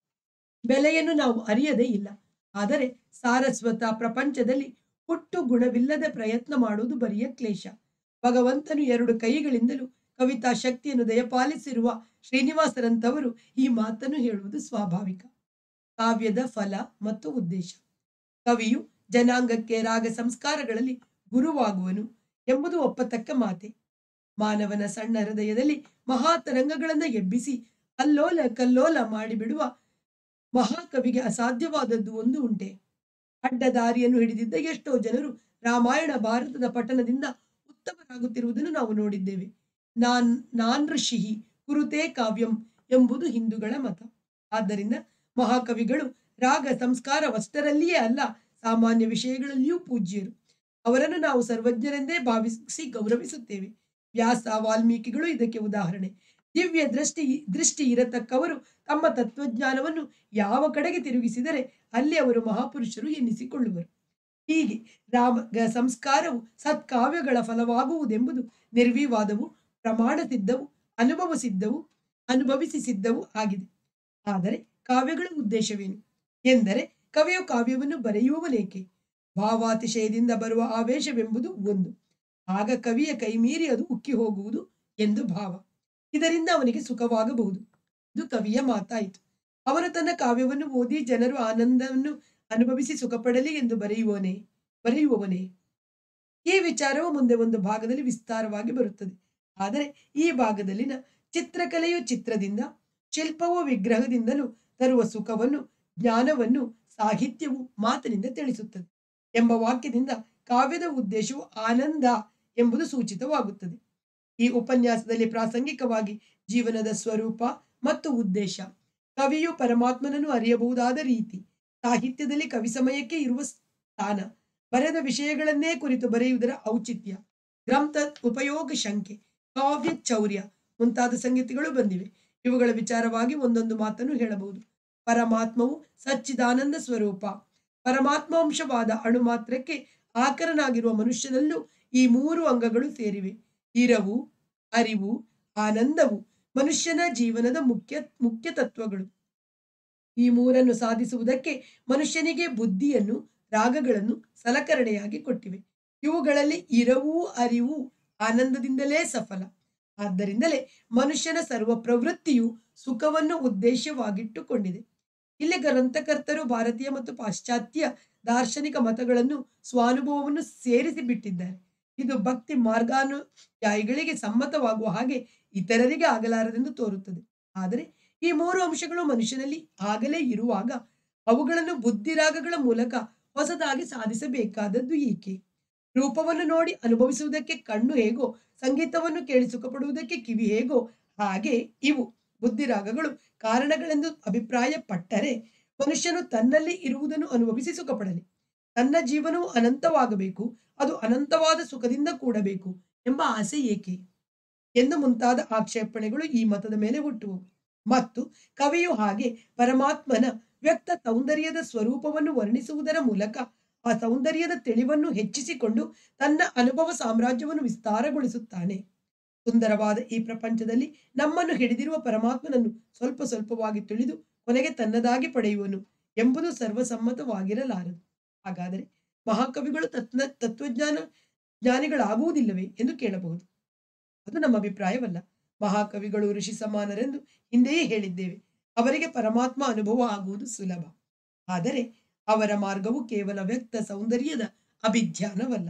ಬೆಲೆಯನ್ನು ನಾವು ಅರಿಯದೇ ಇಲ್ಲ ಆದರೆ ಸಾರಸ್ವತ ಪ್ರಪಂಚದಲ್ಲಿ ಹುಟ್ಟು ಗುಣವಿಲ್ಲದೆ ಪ್ರಯತ್ನ ಮಾಡುವುದು ಬರಿಯ ಕ್ಲೇಶ ಭಗವಂತನು ಎರಡು ಕೈಗಳಿಂದಲೂ ಕವಿತಾ ಶಕ್ತಿಯನ್ನು ದಯಪಾಲಿಸಿರುವ ಶ್ರೀನಿವಾಸರಂತವರು ಈ ಮಾತನ್ನು ಹೇಳುವುದು ಸ್ವಾಭಾವಿಕ ಕಾವ್ಯದ ಫಲ ಮತ್ತು ಉದ್ದೇಶ ಕವಿಯು ಜನಾಂಗಕ್ಕೆ ರಾಗ ಸಂಸ್ಕಾರಗಳಲ್ಲಿ ಗುರುವಾಗುವನು ಎಂಬುದು ಒಪ್ಪತಕ್ಕ ಮಾತೆ ಮಾನವನ ಸಣ್ಣ ಹೃದಯದಲ್ಲಿ ಮಹಾತರಂಗಗಳನ್ನು ಎಬ್ಬಿಸಿ ಅಲ್ಲೋಲ ಕಲ್ಲೋಲ ಮಾಡಿಬಿಡುವ ಮಹಾಕವಿಗೆ ಅಸಾಧ್ಯವಾದದ್ದು ಒಂದು ಉಂಟೆ ಅಡ್ಡ ದಾರಿಯನ್ನು ಹಿಡಿದಿದ್ದ ಎಷ್ಟೋ ಜನರು ರಾಮಾಯಣ ಭಾರತದ ಪಠನದಿಂದ ಉತ್ತಮರಾಗುತ್ತಿರುವುದನ್ನು ನಾವು ನೋಡಿದ್ದೇವೆ ನಾನ್ ನಾನ್ ಋಷಿಹಿ ಕುರುತೇ ಕಾವ್ಯಂ ಎಂಬುದು ಹಿಂದೂಗಳ ಮತ ಆದ್ದರಿಂದ ಮಹಾಕವಿಗಳು ರಾಗ ಸಂಸ್ಕಾರವಷ್ಟರಲ್ಲಿಯೇ ಅಲ್ಲ ಸಾಮಾನ್ಯ ವಿಷಯಗಳಲ್ಲಿಯೂ ಪೂಜ್ಯರು ಅವರನ್ನು ನಾವು ಸರ್ವಜ್ಞರೆಂದೇ ಭಾವಿಸಿ ಗೌರವಿಸುತ್ತೇವೆ ವ್ಯಾಸ ವಾಲ್ಮೀಕಿಗಳು ಇದಕ್ಕೆ ಉದಾಹರಣೆ ದಿವ್ಯ ದೃಷ್ಟಿ ದೃಷ್ಟಿ ಇರತಕ್ಕವರು ತಮ್ಮ ತತ್ವಜ್ಞಾನವನ್ನು ಯಾವ ಕಡೆಗೆ ತಿರುಗಿಸಿದರೆ ಅಲ್ಲಿ ಅವರು ಮಹಾಪುರುಷರು ಎನ್ನಿಸಿಕೊಳ್ಳುವರು ಹೀಗೆ ರಾಮ ಗ- ಸಂಸ್ಕಾರವು ಸತ್ಕಾವ್ಯಗಳ ಫಲವಾಗುವುದೆಂಬುದು ನಿರ್ವಿವಾದವು ಪ್ರಮಾಣ ಸಿದ್ಧವು ಅನುಭವ ಸಿದ್ಧವು ಅನುಭವಿಸಿ ಸಿದ್ಧವೂ ಆಗಿದೆ ಆದರೆ ಕಾವ್ಯಗಳ ಉದ್ದೇಶವೇನು ಎಂದರೆ ಕವಿಯು ಕಾವ್ಯವನ್ನು ಬರೆಯುವವನೇಕೆ ಭಾವಾತಿಶಯದಿಂದ ಬರುವ ಆವೇಶವೆಂಬುದು ಒಂದು ಆಗ ಕವಿಯ ಕೈಮೀರಿ ಅದು ಉಕ್ಕಿ ಹೋಗುವುದು ಎಂದು ಭಾವ ಇದರಿಂದ ಅವನಿಗೆ ಸುಖವಾಗಬಹುದು ಇದು ಕವಿಯ ಮಾತಾಯಿತು ಅವನು ತನ್ನ ಕಾವ್ಯವನ್ನು ಓದಿ ಜನರು ಆನಂದವನ್ನು ಅನುಭವಿಸಿ ಸುಖಪಡಲಿ ಎಂದು ಬರೆಯುವನೇ ಬರೆಯುವವನೇ ಈ ವಿಚಾರವು ಮುಂದೆ ಒಂದು ಭಾಗದಲ್ಲಿ ವಿಸ್ತಾರವಾಗಿ ಬರುತ್ತದೆ ಆದರೆ ಈ ಭಾಗದಲ್ಲಿನ ಚಿತ್ರಕಲೆಯು ಚಿತ್ರದಿಂದ ಶಿಲ್ಪವು ವಿಗ್ರಹದಿಂದಲೂ ತರುವ ಸುಖವನ್ನು ಜ್ಞಾನವನ್ನು ಸಾಹಿತ್ಯವು ಮಾತಿನಿಂದ ತಿಳಿಸುತ್ತದೆ ಎಂಬ ವಾಕ್ಯದಿಂದ ಕಾವ್ಯದ ಉದ್ದೇಶವು ಆನಂದ ಎಂಬುದು ಸೂಚಿತವಾಗುತ್ತದೆ ಈ ಉಪನ್ಯಾಸದಲ್ಲಿ ಪ್ರಾಸಂಗಿಕವಾಗಿ ಜೀವನದ ಸ್ವರೂಪ ಮತ್ತು ಉದ್ದೇಶ ಕವಿಯು ಪರಮಾತ್ಮನನ್ನು ಅರಿಯಬಹುದಾದ ರೀತಿ ಸಾಹಿತ್ಯದಲ್ಲಿ ಕವಿ ಸಮಯಕ್ಕೆ ಇರುವ ಸ್ಥಾನ ಬರೆದ ವಿಷಯಗಳನ್ನೇ ಕುರಿತು ಬರೆಯುವುದರ ಔಚಿತ್ಯ ಗ್ರಂಥ ಉಪಯೋಗ ಶಂಕೆ ಕಾವ್ಯ ಚೌರ್ಯ ಮುಂತಾದ ಸಂಗತಿಗಳು ಬಂದಿವೆ ಇವುಗಳ ವಿಚಾರವಾಗಿ ಒಂದೊಂದು ಮಾತನ್ನು ಹೇಳಬಹುದು ಪರಮಾತ್ಮವು ಸಚ್ಚಿದಾನಂದ ಸ್ವರೂಪ ಪರಮಾತ್ಮಾಂಶವಾದ ಅಣು ಮಾತ್ರಕ್ಕೆ ಆಕರನಾಗಿರುವ ಮನುಷ್ಯನಲ್ಲೂ ಈ ಮೂರು ಅಂಗಗಳು ಸೇರಿವೆ ಇರವು ಅರಿವು ಆನಂದವು ಮನುಷ್ಯನ ಜೀವನದ ಮುಖ್ಯ ಮುಖ್ಯ ತತ್ವಗಳು ಈ ಮೂರನ್ನು ಸಾಧಿಸುವುದಕ್ಕೆ ಮನುಷ್ಯನಿಗೆ ಬುದ್ಧಿಯನ್ನು ರಾಗಗಳನ್ನು ಸಲಕರಣೆಯಾಗಿ ಕೊಟ್ಟಿವೆ ಇವುಗಳಲ್ಲಿ ಇರವು ಅರಿವು ಆನಂದದಿಂದಲೇ ಸಫಲ ಆದ್ದರಿಂದಲೇ ಮನುಷ್ಯನ ಸರ್ವ ಪ್ರವೃತ್ತಿಯು ಸುಖವನ್ನು ಉದ್ದೇಶವಾಗಿಟ್ಟುಕೊಂಡಿದೆ ಇಲ್ಲಿ ಗ್ರಂಥಕರ್ತರು ಭಾರತೀಯ ಮತ್ತು ಪಾಶ್ಚಾತ್ಯ ದಾರ್ಶನಿಕ ಮತಗಳನ್ನು ಸ್ವಾನುಭವವನ್ನು ಸೇರಿಸಿ ಬಿಟ್ಟಿದ್ದಾರೆ ಇದು ಭಕ್ತಿ ಮಾರ್ಗಾನುಯಾಯಿಗಳಿಗೆ ಸಮ್ಮತವಾಗುವ ಹಾಗೆ ಇತರರಿಗೆ ಆಗಲಾರದೆಂದು ತೋರುತ್ತದೆ ಆದರೆ ಈ ಮೂರು ಅಂಶಗಳು ಮನುಷ್ಯನಲ್ಲಿ ಆಗಲೇ ಇರುವಾಗ ಅವುಗಳನ್ನು ಬುದ್ಧಿರಾಗಗಳ ಮೂಲಕ ಹೊಸದಾಗಿ ಸಾಧಿಸಬೇಕಾದದ್ದು ಏಕೆ ರೂಪವನ್ನು ನೋಡಿ ಅನುಭವಿಸುವುದಕ್ಕೆ ಕಣ್ಣು ಹೇಗೋ ಸಂಗೀತವನ್ನು ಕೇಳಿ ಸುಖಪಡುವುದಕ್ಕೆ ಕಿವಿ ಹೇಗೋ ಹಾಗೆ ಇವು ಬುದ್ಧಿರಾಗಗಳು ಕಾರಣಗಳೆಂದು ಅಭಿಪ್ರಾಯ ಪಟ್ಟರೆ ಮನುಷ್ಯನು ತನ್ನಲ್ಲಿ ಇರುವುದನ್ನು ಅನುಭವಿಸಿ ಸುಖಪಡಲಿ ತನ್ನ ಜೀವನವು ಅನಂತವಾಗಬೇಕು ಅದು ಅನಂತವಾದ ಸುಖದಿಂದ ಕೂಡಬೇಕು ಎಂಬ ಆಸೆ ಏಕೆ ಎಂದು ಮುಂತಾದ ಆಕ್ಷೇಪಣೆಗಳು ಈ ಮತದ ಮೇಲೆ ಹುಟ್ಟುವವು ಮತ್ತು ಕವಿಯು ಹಾಗೆ ಪರಮಾತ್ಮನ ವ್ಯಕ್ತ ಸೌಂದರ್ಯದ ಸ್ವರೂಪವನ್ನು ವರ್ಣಿಸುವುದರ ಮೂಲಕ ಆ ಸೌಂದರ್ಯದ ತಿಳಿವನ್ನು ಹೆಚ್ಚಿಸಿಕೊಂಡು ತನ್ನ ಅನುಭವ ಸಾಮ್ರಾಜ್ಯವನ್ನು ವಿಸ್ತಾರಗೊಳಿಸುತ್ತಾನೆ ಸುಂದರವಾದ ಈ ಪ್ರಪಂಚದಲ್ಲಿ ನಮ್ಮನ್ನು ಹಿಡಿದಿರುವ ಪರಮಾತ್ಮನನ್ನು ಸ್ವಲ್ಪ ಸ್ವಲ್ಪವಾಗಿ ತಿಳಿದು ಕೊನೆಗೆ ತನ್ನದಾಗಿ ಪಡೆಯುವನು ಎಂಬುದು ಸರ್ವಸಮ್ಮತವಾಗಿರಲಾರದು ಹಾಗಾದರೆ ಮಹಾಕವಿಗಳು ತತ್ವ ತತ್ವಜ್ಞಾನ ಜ್ಞಾನಿಗಳಾಗುವುದಿಲ್ಲವೇ ಎಂದು ಕೇಳಬಹುದು ಅದು ನಮ್ಮ ಅಭಿಪ್ರಾಯವಲ್ಲ ಮಹಾಕವಿಗಳು ಋಷಿ ಸಮಾನರೆಂದು ಹಿಂದೆಯೇ ಹೇಳಿದ್ದೇವೆ ಅವರಿಗೆ ಪರಮಾತ್ಮ ಅನುಭವ ಆಗುವುದು ಸುಲಭ ಆದರೆ ಅವರ ಮಾರ್ಗವು ಕೇವಲ ವ್ಯಕ್ತ ಸೌಂದರ್ಯದ ಅಭಿಜ್ಞಾನವಲ್ಲ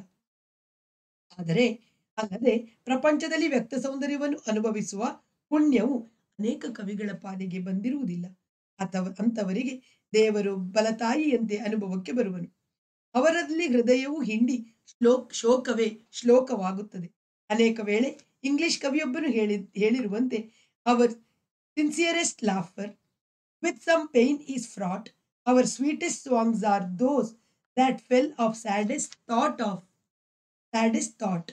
ಆದರೆ ಅಲ್ಲದೆ ಪ್ರಪಂಚದಲ್ಲಿ ವ್ಯಕ್ತ ಸೌಂದರ್ಯವನ್ನು ಅನುಭವಿಸುವ ಪುಣ್ಯವು ಅನೇಕ ಕವಿಗಳ ಪಾಲಿಗೆ ಬಂದಿರುವುದಿಲ್ಲ ಅಥವಾ ಅಂತವರಿಗೆ ದೇವರು ಬಲತಾಯಿಯಂತೆ ಅನುಭವಕ್ಕೆ ಬರುವನು ಅವರಲ್ಲಿ ಹೃದಯವು ಹಿಂಡಿ ಶ್ಲೋಕ್ ಶೋಕವೇ ಶ್ಲೋಕವಾಗುತ್ತದೆ ಅನೇಕ ವೇಳೆ ಇಂಗ್ಲಿಷ್ ಕವಿಯೊಬ್ಬನು ಹೇಳಿ ಹೇಳಿರುವಂತೆ our sincerest laughter with some pain is fraught our sweetest songs are those that tell of saddest thought of saddest thought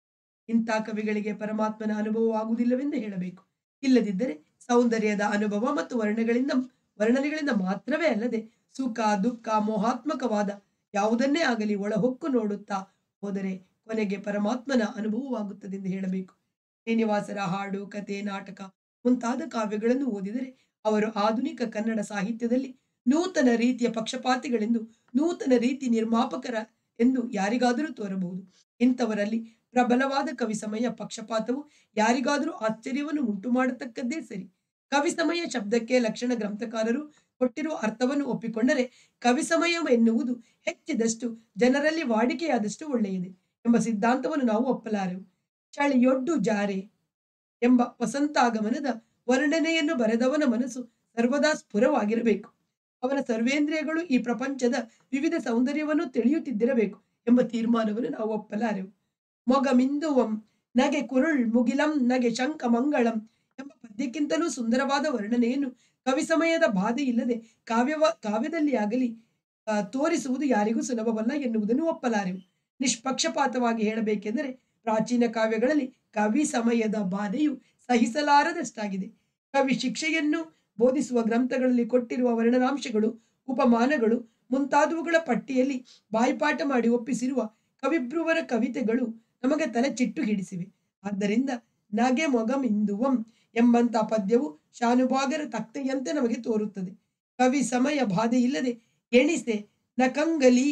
ಇಂಥ ಕವಿಗಳಿಗೆ ಪರಮಾತ್ಮನ ಅನುಭವವಾಗುವುದಿಲ್ಲವೆಂದು ಹೇಳಬೇಕು ಇಲ್ಲದಿದ್ದರೆ ಸೌಂದರ್ಯದ ಅನುಭವ ಮತ್ತು ವರ್ಣಗಳಿಂದ ವರ್ಣನೆಗಳಿಂದ ಮಾತ್ರವೇ ಅಲ್ಲದೆ ಸುಖ ದುಃಖ ಮೋಹಾತ್ಮಕವಾದ ಯಾವುದನ್ನೇ ಆಗಲಿ ಒಳಹೊಕ್ಕು ನೋಡುತ್ತಾ ಹೋದರೆ ಕೊನೆಗೆ ಪರಮಾತ್ಮನ ಅನುಭವವಾಗುತ್ತದೆ ಎಂದು ಹೇಳಬೇಕು ಶ್ರೀನಿವಾಸರ ಹಾಡು ಕತೆ ನಾಟಕ ಮುಂತಾದ ಕಾವ್ಯಗಳನ್ನು ಓದಿದರೆ ಅವರು ಆಧುನಿಕ ಕನ್ನಡ ಸಾಹಿತ್ಯದಲ್ಲಿ ನೂತನ ರೀತಿಯ ಪಕ್ಷಪಾತಿಗಳೆಂದು ನೂತನ ರೀತಿ ನಿರ್ಮಾಪಕರ ಎಂದು ಯಾರಿಗಾದರೂ ತೋರಬಹುದು ಇಂಥವರಲ್ಲಿ ಪ್ರಬಲವಾದ ಕವಿ ಸಮಯ ಪಕ್ಷಪಾತವು ಯಾರಿಗಾದರೂ ಆಶ್ಚರ್ಯವನ್ನು ಉಂಟು ಮಾಡತಕ್ಕದ್ದೇ ಸರಿ ಕವಿ ಸಮಯ ಶಬ್ದಕ್ಕೆ ಲಕ್ಷಣ ಗ್ರಂಥಕಾರರು ಕೊಟ್ಟಿರುವ ಅರ್ಥವನ್ನು ಒಪ್ಪಿಕೊಂಡರೆ ಕವಿ ಸಮಯ ಎನ್ನುವುದು ಹೆಚ್ಚಿದಷ್ಟು ಜನರಲ್ಲಿ ವಾಡಿಕೆಯಾದಷ್ಟು ಒಳ್ಳೆಯದು ಎಂಬ ಸಿದ್ಧಾಂತವನ್ನು ನಾವು ಒಪ್ಪಲಾರೆವು ಚಳಿಯೊಡ್ಡು ಜಾರೆ ಎಂಬ ವಸಂತಾಗಮನದ ವರ್ಣನೆಯನ್ನು ಬರೆದವನ ಮನಸ್ಸು ಸರ್ವದಾ ಸ್ಫುರವಾಗಿರಬೇಕು ಅವನ ಸರ್ವೇಂದ್ರಿಯಗಳು ಈ ಪ್ರಪಂಚದ ವಿವಿಧ ಸೌಂದರ್ಯವನ್ನು ತಿಳಿಯುತ್ತಿದ್ದಿರಬೇಕು ಎಂಬ ತೀರ್ಮಾನವನ್ನು ನಾವು ಒಪ್ಪಲಾರೆವು ಮೊಗ ಮಿಂದುವಂ ನಗೆ ಕುರುಳ್ ಮುಗಿಲಂ ನಗೆ ಶಂಕ ಮಂಗಳಂ ಎಂಬ ಪದ್ಯಕ್ಕಿಂತಲೂ ಸುಂದರವಾದ ವರ್ಣನೆಯನ್ನು ಕವಿ ಸಮಯದ ಬಾಧೆ ಇಲ್ಲದೆ ಕಾವ್ಯವ ಕಾವ್ಯದಲ್ಲಿ ಆಗಲಿ ಆ, ತೋರಿಸುವುದು ಯಾರಿಗೂ ಸುಲಭವಲ್ಲ ಎನ್ನುವುದನ್ನು ಒಪ್ಪಲಾರೆವು ನಿಷ್ಪಕ್ಷಪಾತವಾಗಿ ಹೇಳಬೇಕೆಂದರೆ ಪ್ರಾಚೀನ ಕಾವ್ಯಗಳಲ್ಲಿ ಕವಿ ಸಮಯದ ಬಾಧೆಯು ಸಹಿಸಲಾರದಷ್ಟಾಗಿದೆ ಕವಿ ಶಿಕ್ಷೆಯನ್ನು ಬೋಧಿಸುವ ಗ್ರಂಥಗಳಲ್ಲಿ ಕೊಟ್ಟಿರುವ ವರ್ಣನಾಂಶಗಳು ಉಪಮಾನಗಳು ಮುಂತಾದವುಗಳ ಪಟ್ಟಿಯಲ್ಲಿ ಬಾಯಿಪಾಠ ಮಾಡಿ ಒಪ್ಪಿಸಿರುವ ಕವಿಬ್ರುವರ ಕವಿತೆಗಳು ನಮಗೆ ತಲೆ ಚಿಟ್ಟು ಹಿಡಿಸಿವೆ ಆದ್ದರಿಂದ ನಗೆ ಮೊಗಮಿಂದುವಂ ಎಂಬಂತ ಪದ್ಯವು ಶಾನುಭಾಗರ ತಕ್ತೆಯಂತೆ ನಮಗೆ ತೋರುತ್ತದೆ ಕವಿ ಸಮಯ ಬಾಧೆ ಇಲ್ಲದೆ ಎಣಿಸೆ ನಕಂಗಲಿ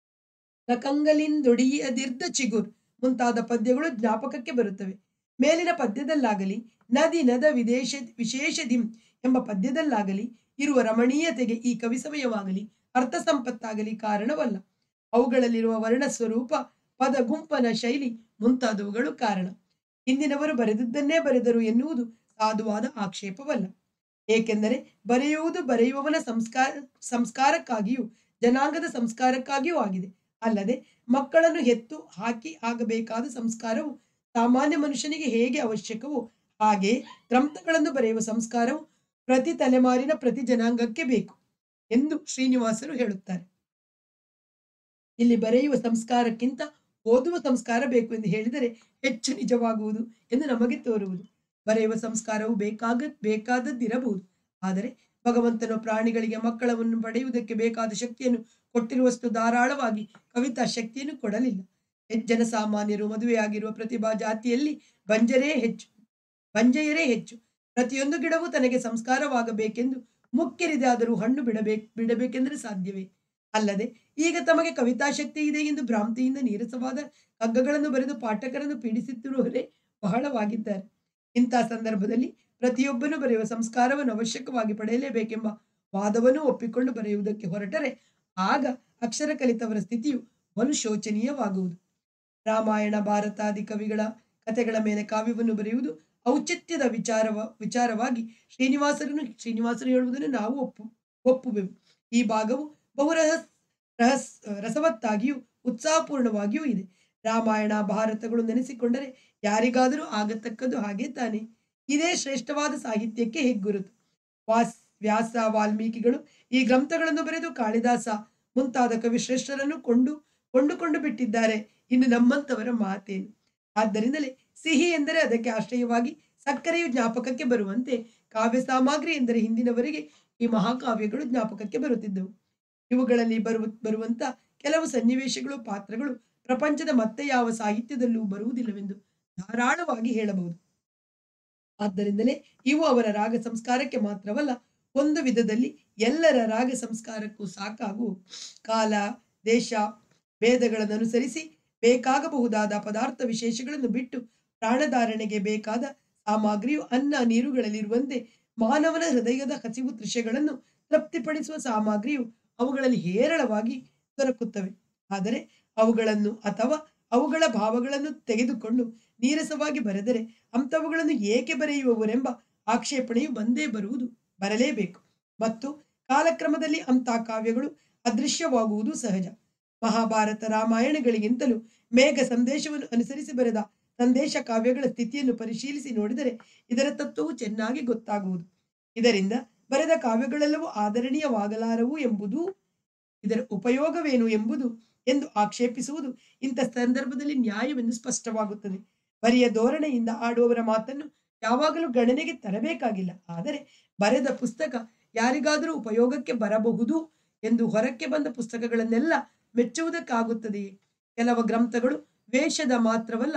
ನಕಂಗಲಿಂದೊಡಿಯದಿರ್ದ ಚಿಗುರ್ ಮುಂತಾದ ಪದ್ಯಗಳು ಜ್ಞಾಪಕಕ್ಕೆ ಬರುತ್ತವೆ ಮೇಲಿನ ಪದ್ಯದಲ್ಲಾಗಲಿ ನದಿ ನದ ವಿದೇಶ ವಿಶೇಷದಿಂ ಎಂಬ ಪದ್ಯದಲ್ಲಾಗಲಿ ಇರುವ ರಮಣೀಯತೆಗೆ ಈ ಕವಿ ಸಮಯವಾಗಲಿ ಅರ್ಥ ಸಂಪತ್ತಾಗಲಿ ಕಾರಣವಲ್ಲ ಅವುಗಳಲ್ಲಿರುವ ವರ್ಣ ಸ್ವರೂಪ ಪದ ಗುಂಪನ ಶೈಲಿ ಮುಂತಾದವುಗಳು ಕಾರಣ ಹಿಂದಿನವರು ಬರೆದದ್ದನ್ನೇ ಬರೆದರು ಎನ್ನುವುದು ಸಾಧುವಾದ ಆಕ್ಷೇಪವಲ್ಲ ಏಕೆಂದರೆ ಬರೆಯುವುದು ಬರೆಯುವವನ ಸಂಸ್ಕಾರ ಸಂಸ್ಕಾರಕ್ಕಾಗಿಯೂ ಜನಾಂಗದ ಸಂಸ್ಕಾರಕ್ಕಾಗಿಯೂ ಆಗಿದೆ ಅಲ್ಲದೆ ಮಕ್ಕಳನ್ನು ಹೆತ್ತು ಹಾಕಿ ಆಗಬೇಕಾದ ಸಂಸ್ಕಾರವು ಸಾಮಾನ್ಯ ಮನುಷ್ಯನಿಗೆ ಹೇಗೆ ಅವಶ್ಯಕವೋ ಹಾಗೆ ಗ್ರಂಥಗಳನ್ನು ಬರೆಯುವ ಸಂಸ್ಕಾರವು ಪ್ರತಿ ತಲೆಮಾರಿನ ಪ್ರತಿ ಜನಾಂಗಕ್ಕೆ ಬೇಕು ಎಂದು ಶ್ರೀನಿವಾಸರು ಹೇಳುತ್ತಾರೆ ಇಲ್ಲಿ ಬರೆಯುವ ಸಂಸ್ಕಾರಕ್ಕಿಂತ ಓದುವ ಸಂಸ್ಕಾರ ಬೇಕು ಎಂದು ಹೇಳಿದರೆ ಹೆಚ್ಚು ನಿಜವಾಗುವುದು ಎಂದು ನಮಗೆ ತೋರುವುದು ಬರೆಯುವ ಸಂಸ್ಕಾರವು ಬೇಕಾಗ ಬೇಕಾದದ್ದಿರಬಹುದು ಆದರೆ ಭಗವಂತನು ಪ್ರಾಣಿಗಳಿಗೆ ಮಕ್ಕಳವನ್ನು ಪಡೆಯುವುದಕ್ಕೆ ಬೇಕಾದ ಶಕ್ತಿಯನ್ನು ಕೊಟ್ಟಿರುವಷ್ಟು ಧಾರಾಳವಾಗಿ ಕವಿತಾ ಶಕ್ತಿಯನ್ನು ಕೊಡಲಿಲ್ಲ ಹೆ- ಜನಸಾಮಾನ್ಯರು ಮದುವೆಯಾಗಿರುವ ಪ್ರತಿಭಾ ಜಾತಿಯಲ್ಲಿ ಬಂಜರೇ ಹೆಚ್ಚು ಬಂಜೆಯರೇ ಹೆಚ್ಚು ಪ್ರತಿಯೊಂದು ಗಿಡವೂ ತನಗೆ ಸಂಸ್ಕಾರವಾಗಬೇಕೆಂದು ಮುಖ್ಯರಿದಾದರೂ ಹಣ್ಣು ಬಿಡಬೇಕು ಬಿಡಬೇಕೆಂದರೆ ಸಾಧ್ಯವೇ ಅಲ್ಲದೆ ಈಗ ತಮಗೆ ಕವಿತಾಶಕ್ತಿ ಇದೆ ಎಂದು ಭ್ರಾಂತಿಯಿಂದ ನೀರಸವಾದ ಕಗ್ಗಗಳನ್ನು ಬರೆದು ಪಾಠಕರನ್ನು ಪೀಡಿಸುತ್ತಿರುವವರೇ ಬಹಳವಾಗಿದ್ದಾರೆ ಇಂಥ ಸಂದರ್ಭದಲ್ಲಿ ಪ್ರತಿಯೊಬ್ಬನು ಬರೆಯುವ ಸಂಸ್ಕಾರವನ್ನು ಅವಶ್ಯಕವಾಗಿ ಪಡೆಯಲೇಬೇಕೆಂಬ ವಾದವನ್ನು ಒಪ್ಪಿಕೊಂಡು ಬರೆಯುವುದಕ್ಕೆ ಹೊರಟರೆ ಆಗ ಅಕ್ಷರ ಕಲಿತವರ ಸ್ಥಿತಿಯು ಬಲು ಶೋಚನೀಯವಾಗುವುದು ರಾಮಾಯಣ ಭಾರತಾದಿ ಕವಿಗಳ ಕಥೆಗಳ ಮೇಲೆ ಕಾವ್ಯವನ್ನು ಬರೆಯುವುದು ಔಚಿತ್ಯದ ವಿಚಾರವ ವಿಚಾರವಾಗಿ ಶ್ರೀನಿವಾಸರನ್ನು ಶ್ರೀನಿವಾಸರು ಹೇಳುವುದನ್ನು ನಾವು ಒಪ್ಪು ಒಪ್ಪುವೆವು ಈ ಭಾಗವು ಬಹು ರಹಸ್ ರಹಸ್ ರಸವತ್ತಾಗಿಯೂ ಉತ್ಸಾಹಪೂರ್ಣವಾಗಿಯೂ ಇದೆ ರಾಮಾಯಣ ಭಾರತಗಳು ನೆನೆಸಿಕೊಂಡರೆ ಯಾರಿಗಾದರೂ ಆಗತಕ್ಕದ್ದು ಹಾಗೆ ತಾನೆ ಇದೇ ಶ್ರೇಷ್ಠವಾದ ಸಾಹಿತ್ಯಕ್ಕೆ ಹೆಗ್ಗುರುತು ವಾಸ್ ವ್ಯಾಸ ವಾಲ್ಮೀಕಿಗಳು ಈ ಗ್ರಂಥಗಳನ್ನು ಬರೆದು ಕಾಳಿದಾಸ ಮುಂತಾದ ಕವಿಶ್ರೇಷ್ಠರನ್ನು ಕೊಂಡು ಕೊಂಡುಕೊಂಡು ಬಿಟ್ಟಿದ್ದಾರೆ ಇನ್ನು ನಮ್ಮಂಥವರ ಮಾತೇನು ಆದ್ದರಿಂದಲೇ ಸಿಹಿ ಎಂದರೆ ಅದಕ್ಕೆ ಆಶ್ರಯವಾಗಿ ಸಕ್ಕರೆಯು ಜ್ಞಾಪಕಕ್ಕೆ ಬರುವಂತೆ ಕಾವ್ಯ ಸಾಮಗ್ರಿ ಎಂದರೆ ಹಿಂದಿನವರಿಗೆ ಈ ಮಹಾಕಾವ್ಯಗಳು ಜ್ಞಾಪಕಕ್ಕೆ ಬರುತ್ತಿದ್ದವು ಇವುಗಳಲ್ಲಿ ಬರುವ ಬರುವಂತ ಕೆಲವು ಸನ್ನಿವೇಶಗಳು ಪಾತ್ರಗಳು ಪ್ರಪಂಚದ ಮತ್ತೆ ಯಾವ ಸಾಹಿತ್ಯದಲ್ಲೂ ಬರುವುದಿಲ್ಲವೆಂದು ಧಾರಾಳವಾಗಿ ಹೇಳಬಹುದು ಆದ್ದರಿಂದಲೇ ಇವು ಅವರ ರಾಗ ಸಂಸ್ಕಾರಕ್ಕೆ ಮಾತ್ರವಲ್ಲ ಒಂದು ವಿಧದಲ್ಲಿ ಎಲ್ಲರ ರಾಗ ಸಂಸ್ಕಾರಕ್ಕೂ ಸಾಕಾಗು ಕಾಲ ದೇಶ ಭೇದಗಳನ್ನು ಅನುಸರಿಸಿ ಬೇಕಾಗಬಹುದಾದ ಪದಾರ್ಥ ವಿಶೇಷಗಳನ್ನು ಬಿಟ್ಟು ಪ್ರಾಣಧಾರಣೆಗೆ ಬೇಕಾದ ಸಾಮಗ್ರಿಯು ಅನ್ನ ನೀರುಗಳಲ್ಲಿರುವಂತೆ ಮಾನವನ ಹೃದಯದ ಹಸಿವು ತೃಷೆಗಳನ್ನು ತೃಪ್ತಿಪಡಿಸುವ ಸಾಮಗ್ರಿಯು ಅವುಗಳಲ್ಲಿ ಹೇರಳವಾಗಿ ದೊರಕುತ್ತವೆ ಆದರೆ ಅವುಗಳನ್ನು ಅಥವಾ ಅವುಗಳ ಭಾವಗಳನ್ನು ತೆಗೆದುಕೊಂಡು ನೀರಸವಾಗಿ ಬರೆದರೆ ಅಂಥವುಗಳನ್ನು ಏಕೆ ಬರೆಯುವವರೆಂಬ ಆಕ್ಷೇಪಣೆಯು ಬಂದೇ ಬರುವುದು ಬರಲೇಬೇಕು ಮತ್ತು ಕಾಲಕ್ರಮದಲ್ಲಿ ಅಂಥ ಕಾವ್ಯಗಳು ಅದೃಶ್ಯವಾಗುವುದು ಸಹಜ ಮಹಾಭಾರತ ರಾಮಾಯಣಗಳಿಗಿಂತಲೂ ಮೇಘ ಸಂದೇಶವನ್ನು ಅನುಸರಿಸಿ ಬರೆದ ಸಂದೇಶ ಕಾವ್ಯಗಳ ಸ್ಥಿತಿಯನ್ನು ಪರಿಶೀಲಿಸಿ ನೋಡಿದರೆ ಇದರ ತತ್ವವು ಚೆನ್ನಾಗಿ ಗೊತ್ತಾಗುವುದು ಇದರಿಂದ ಬರೆದ ಕಾವ್ಯಗಳೆಲ್ಲವೂ ಆದರಣೀಯವಾಗಲಾರವು ಎಂಬುದು ಇದರ ಉಪಯೋಗವೇನು ಎಂಬುದು ಎಂದು ಆಕ್ಷೇಪಿಸುವುದು ಇಂಥ ಸಂದರ್ಭದಲ್ಲಿ ನ್ಯಾಯವೆಂದು ಸ್ಪಷ್ಟವಾಗುತ್ತದೆ ಬರಿಯ ಧೋರಣೆಯಿಂದ ಆಡುವವರ ಮಾತನ್ನು ಯಾವಾಗಲೂ ಗಣನೆಗೆ ತರಬೇಕಾಗಿಲ್ಲ ಆದರೆ ಬರೆದ ಪುಸ್ತಕ ಯಾರಿಗಾದರೂ ಉಪಯೋಗಕ್ಕೆ ಬರಬಹುದು ಎಂದು ಹೊರಕ್ಕೆ ಬಂದ ಪುಸ್ತಕಗಳನ್ನೆಲ್ಲ ಮೆಚ್ಚುವುದಕ್ಕಾಗುತ್ತದೆಯೇ ಕೆಲವು ಗ್ರಂಥಗಳು ವೇಷದ ಮಾತ್ರವಲ್ಲ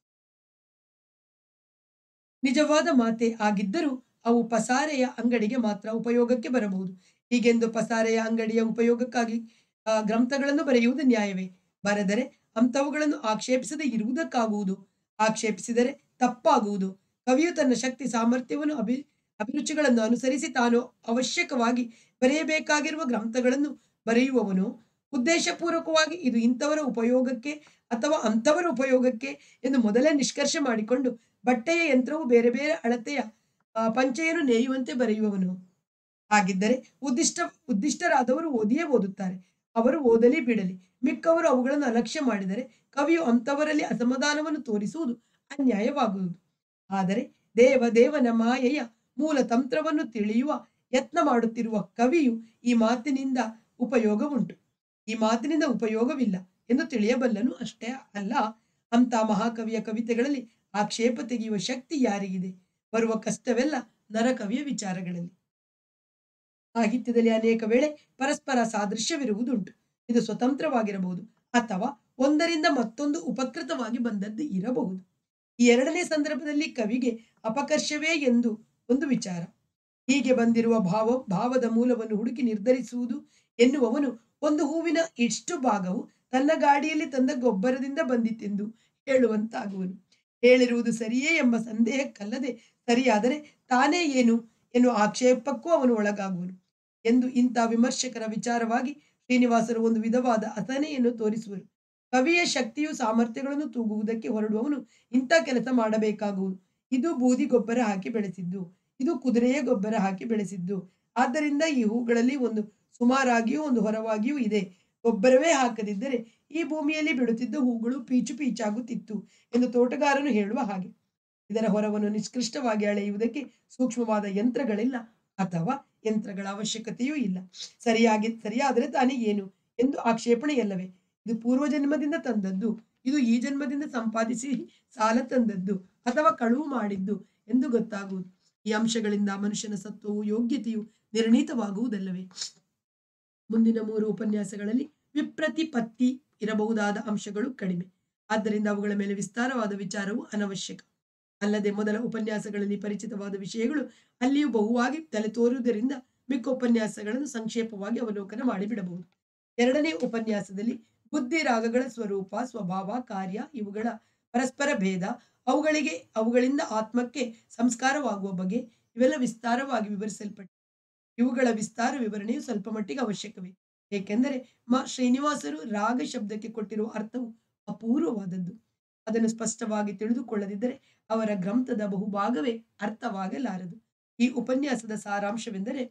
ನಿಜವಾದ ಮಾತೆ ಆಗಿದ್ದರೂ ಅವು ಪಸಾರೆಯ ಅಂಗಡಿಗೆ ಮಾತ್ರ ಉಪಯೋಗಕ್ಕೆ ಬರಬಹುದು ಹೀಗೆಂದು ಪಸಾರೆಯ ಅಂಗಡಿಯ ಉಪಯೋಗಕ್ಕಾಗಿ ಆ, ಗ್ರಂಥಗಳನ್ನು ಬರೆಯುವುದು ನ್ಯಾಯವೇ ಬರೆದರೆ ಅಂಥವುಗಳನ್ನು ಆಕ್ಷೇಪಿಸದೆ ಇರುವುದಕ್ಕಾಗುವುದು ಆಕ್ಷೇಪಿಸಿದರೆ ತಪ್ಪಾಗುವುದು ಕವಿಯು ತನ್ನ ಶಕ್ತಿ ಸಾಮರ್ಥ್ಯವನ್ನು ಅಭಿ ಅಭಿರುಚಿಗಳನ್ನು ಅನುಸರಿಸಿ ತಾನು ಅವಶ್ಯಕವಾಗಿ ಬರೆಯಬೇಕಾಗಿರುವ ಗ್ರಂಥಗಳನ್ನು ಬರೆಯುವವನು ಉದ್ದೇಶಪೂರ್ವಕವಾಗಿ ಇದು ಇಂಥವರ ಉಪಯೋಗಕ್ಕೆ ಅಥವಾ ಅಂಥವರ ಉಪಯೋಗಕ್ಕೆ ಎಂದು ಮೊದಲೇ ನಿಷ್ಕರ್ಷೆ ಮಾಡಿಕೊಂಡು ಬಟ್ಟೆಯ ಯಂತ್ರವು ಬೇರೆ ಬೇರೆ ಅಳತೆಯ ಆ, ಪಂಚೆಯನ್ನು ನೇಯುವಂತೆ ಬರೆಯುವವನು ಹಾಗಿದ್ದರೆ ಉದ್ದಿಷ್ಟ ಉದ್ದಿಷ್ಟರಾದವರು ಓದಿಯೇ ಓದುತ್ತಾರೆ ಅವರು ಓದಲಿ ಬಿಡಲಿ ಮಿಕ್ಕವರು ಅವುಗಳನ್ನು ಅಲಕ್ಷ್ಯ ಮಾಡಿದರೆ ಕವಿಯು ಅಂಥವರಲ್ಲಿ ಅಸಮಾಧಾನವನ್ನು ತೋರಿಸುವುದು ಅನ್ಯಾಯವಾಗುವುದು ಆದರೆ ದೇವ ದೇವನ ಮಾಯೆಯ ಮೂಲ ತಂತ್ರವನ್ನು ತಿಳಿಯುವ ಯತ್ನ ಮಾಡುತ್ತಿರುವ ಕವಿಯು ಈ ಮಾತಿನಿಂದ ಉಪಯೋಗವುಂಟು ಈ ಮಾತಿನಿಂದ ಉಪಯೋಗವಿಲ್ಲ ಎಂದು ತಿಳಿಯಬಲ್ಲನು ಅಷ್ಟೇ ಅಲ್ಲ ಅಂತ ಮಹಾಕವಿಯ ಕವಿತೆಗಳಲ್ಲಿ ಆಕ್ಷೇಪ ತೆಗೆಯುವ ಶಕ್ತಿ ಯಾರಿಗಿದೆ ಬರುವ ಕಷ್ಟವೆಲ್ಲ ನರಕವಿಯ ವಿಚಾರಗಳಲ್ಲಿ ಸಾಹಿತ್ಯದಲ್ಲಿ ಅನೇಕ ವೇಳೆ ಪರಸ್ಪರ ಸಾದೃಶ್ಯವಿರುವುದುಂಟು ಇದು ಸ್ವತಂತ್ರವಾಗಿರಬಹುದು ಅಥವಾ ಒಂದರಿಂದ ಮತ್ತೊಂದು ಉಪಕೃತವಾಗಿ ಬಂದದ್ದು ಇರಬಹುದು ಈ ಎರಡನೇ ಸಂದರ್ಭದಲ್ಲಿ ಕವಿಗೆ ಅಪಕರ್ಷವೇ ಎಂದು ಒಂದು ವಿಚಾರ ಹೀಗೆ ಬಂದಿರುವ ಭಾವ ಭಾವದ ಮೂಲವನ್ನು ಹುಡುಕಿ ನಿರ್ಧರಿಸುವುದು ಎನ್ನುವವನು ಒಂದು ಹೂವಿನ ಇಷ್ಟು ಭಾಗವು ತನ್ನ ಗಾಡಿಯಲ್ಲಿ ತಂದ ಗೊಬ್ಬರದಿಂದ ಬಂದಿತೆಂದು ಹೇಳುವಂತಾಗುವನು ಹೇಳಿರುವುದು ಸರಿಯೇ ಎಂಬ ಸಂದೇಹಕ್ಕಲ್ಲದೆ ಸರಿಯಾದರೆ ತಾನೇ ಏನು ಎನ್ನುವ ಆಕ್ಷೇಪಕ್ಕೂ ಅವನು ಒಳಗಾಗುವನು ಎಂದು ಇಂಥ ವಿಮರ್ಶಕರ ವಿಚಾರವಾಗಿ ಶ್ರೀನಿವಾಸರು ಒಂದು ವಿಧವಾದ ಅಸಹನೆಯನ್ನು ತೋರಿಸುವರು ಕವಿಯ ಶಕ್ತಿಯು ಸಾಮರ್ಥ್ಯಗಳನ್ನು ತೂಗುವುದಕ್ಕೆ ಹೊರಡುವವನು ಇಂಥ ಕೆಲಸ ಮಾಡಬೇಕಾಗುವುದು ಇದು ಬೂದಿ ಗೊಬ್ಬರ ಹಾಕಿ ಬೆಳೆಸಿದ್ದು ಇದು ಕುದುರೆಯ ಗೊಬ್ಬರ ಹಾಕಿ ಬೆಳೆಸಿದ್ದು ಆದ್ದರಿಂದ ಈ ಹೂಗಳಲ್ಲಿ ಒಂದು ಸುಮಾರಾಗಿಯೂ ಒಂದು ಹೊರವಾಗಿಯೂ ಇದೆ ಗೊಬ್ಬರವೇ ಹಾಕದಿದ್ದರೆ ಈ ಭೂಮಿಯಲ್ಲಿ ಬಿಡುತ್ತಿದ್ದ ಹೂಗಳು ಪೀಚು ಪೀಚಾಗುತ್ತಿತ್ತು ಎಂದು ತೋಟಗಾರನು ಹೇಳುವ ಹಾಗೆ ಇದರ ಹೊರವನ್ನು ನಿಷ್ಕೃಷ್ಟವಾಗಿ ಅಳೆಯುವುದಕ್ಕೆ ಸೂಕ್ಷ್ಮವಾದ ಯಂತ್ರಗಳಿಲ್ಲ ಅಥವಾ ಯಂತ್ರಗಳ ಅವಶ್ಯಕತೆಯೂ ಇಲ್ಲ ಸರಿಯಾಗಿ ಸರಿಯಾದರೆ ತಾನೇ ಏನು ಎಂದು ಆಕ್ಷೇಪಣೆಯಲ್ಲವೇ ಇದು ಪೂರ್ವ ಜನ್ಮದಿಂದ ತಂದದ್ದು ಇದು ಈ ಜನ್ಮದಿಂದ ಸಂಪಾದಿಸಿ ಸಾಲ ತಂದದ್ದು ಅಥವಾ ಕಳುವು ಮಾಡಿದ್ದು ಎಂದು ಗೊತ್ತಾಗುವುದು ಈ ಅಂಶಗಳಿಂದ ಮನುಷ್ಯನ ಸತ್ವವು ಯೋಗ್ಯತೆಯು ನಿರ್ಣೀತವಾಗುವುದಲ್ಲವೇ ಮುಂದಿನ ಮೂರು ಉಪನ್ಯಾಸಗಳಲ್ಲಿ ವಿಪ್ರತಿಪತ್ತಿ ಇರಬಹುದಾದ ಅಂಶಗಳು ಕಡಿಮೆ ಆದ್ದರಿಂದ ಅವುಗಳ ಮೇಲೆ ವಿಸ್ತಾರವಾದ ವಿಚಾರವು ಅನವಶ್ಯಕ ಅಲ್ಲದೆ ಮೊದಲ ಉಪನ್ಯಾಸಗಳಲ್ಲಿ ಪರಿಚಿತವಾದ ವಿಷಯಗಳು ಅಲ್ಲಿಯೂ ಬಹುವಾಗಿ ತಲೆ ತೋರುವುದರಿಂದ ಮಿಕ್ಕ ಉಪನ್ಯಾಸಗಳನ್ನು ಸಂಕ್ಷೇಪವಾಗಿ ಅವಲೋಕನ ಮಾಡಿಬಿಡಬಹುದು ಎರಡನೇ ಉಪನ್ಯಾಸದಲ್ಲಿ ಬುದ್ಧಿ ರಾಗಗಳ ಸ್ವರೂಪ ಸ್ವಭಾವ ಕಾರ್ಯ ಇವುಗಳ ಪರಸ್ಪರ ಭೇದ ಅವುಗಳಿಗೆ ಅವುಗಳಿಂದ ಆತ್ಮಕ್ಕೆ ಸಂಸ್ಕಾರವಾಗುವ ಬಗೆ ಇವೆಲ್ಲ ವಿಸ್ತಾರವಾಗಿ ವಿವರಿಸಲ್ಪಟ್ಟಿವೆ ಇವುಗಳ ವಿಸ್ತಾರ ವಿವರಣೆಯು ಸ್ವಲ್ಪ ಮಟ್ಟಿಗೆ ಅವಶ್ಯಕವೇ ಏಕೆಂದರೆ ಮ ಶ್ರೀನಿವಾಸರು ರಾಗ ಶಬ್ದಕ್ಕೆ ಕೊಟ್ಟಿರುವ ಅರ್ಥವು ಅಪೂರ್ವವಾದದ್ದು ಅದನ್ನು ಸ್ಪಷ್ಟವಾಗಿ ತಿಳಿದುಕೊಳ್ಳದಿದ್ದರೆ ಅವರ ಗ್ರಂಥದ ಬಹುಭಾಗವೇ ಅರ್ಥವಾಗಲಾರದು ಈ ಉಪನ್ಯಾಸದ ಸಾರಾಂಶವೆಂದರೆ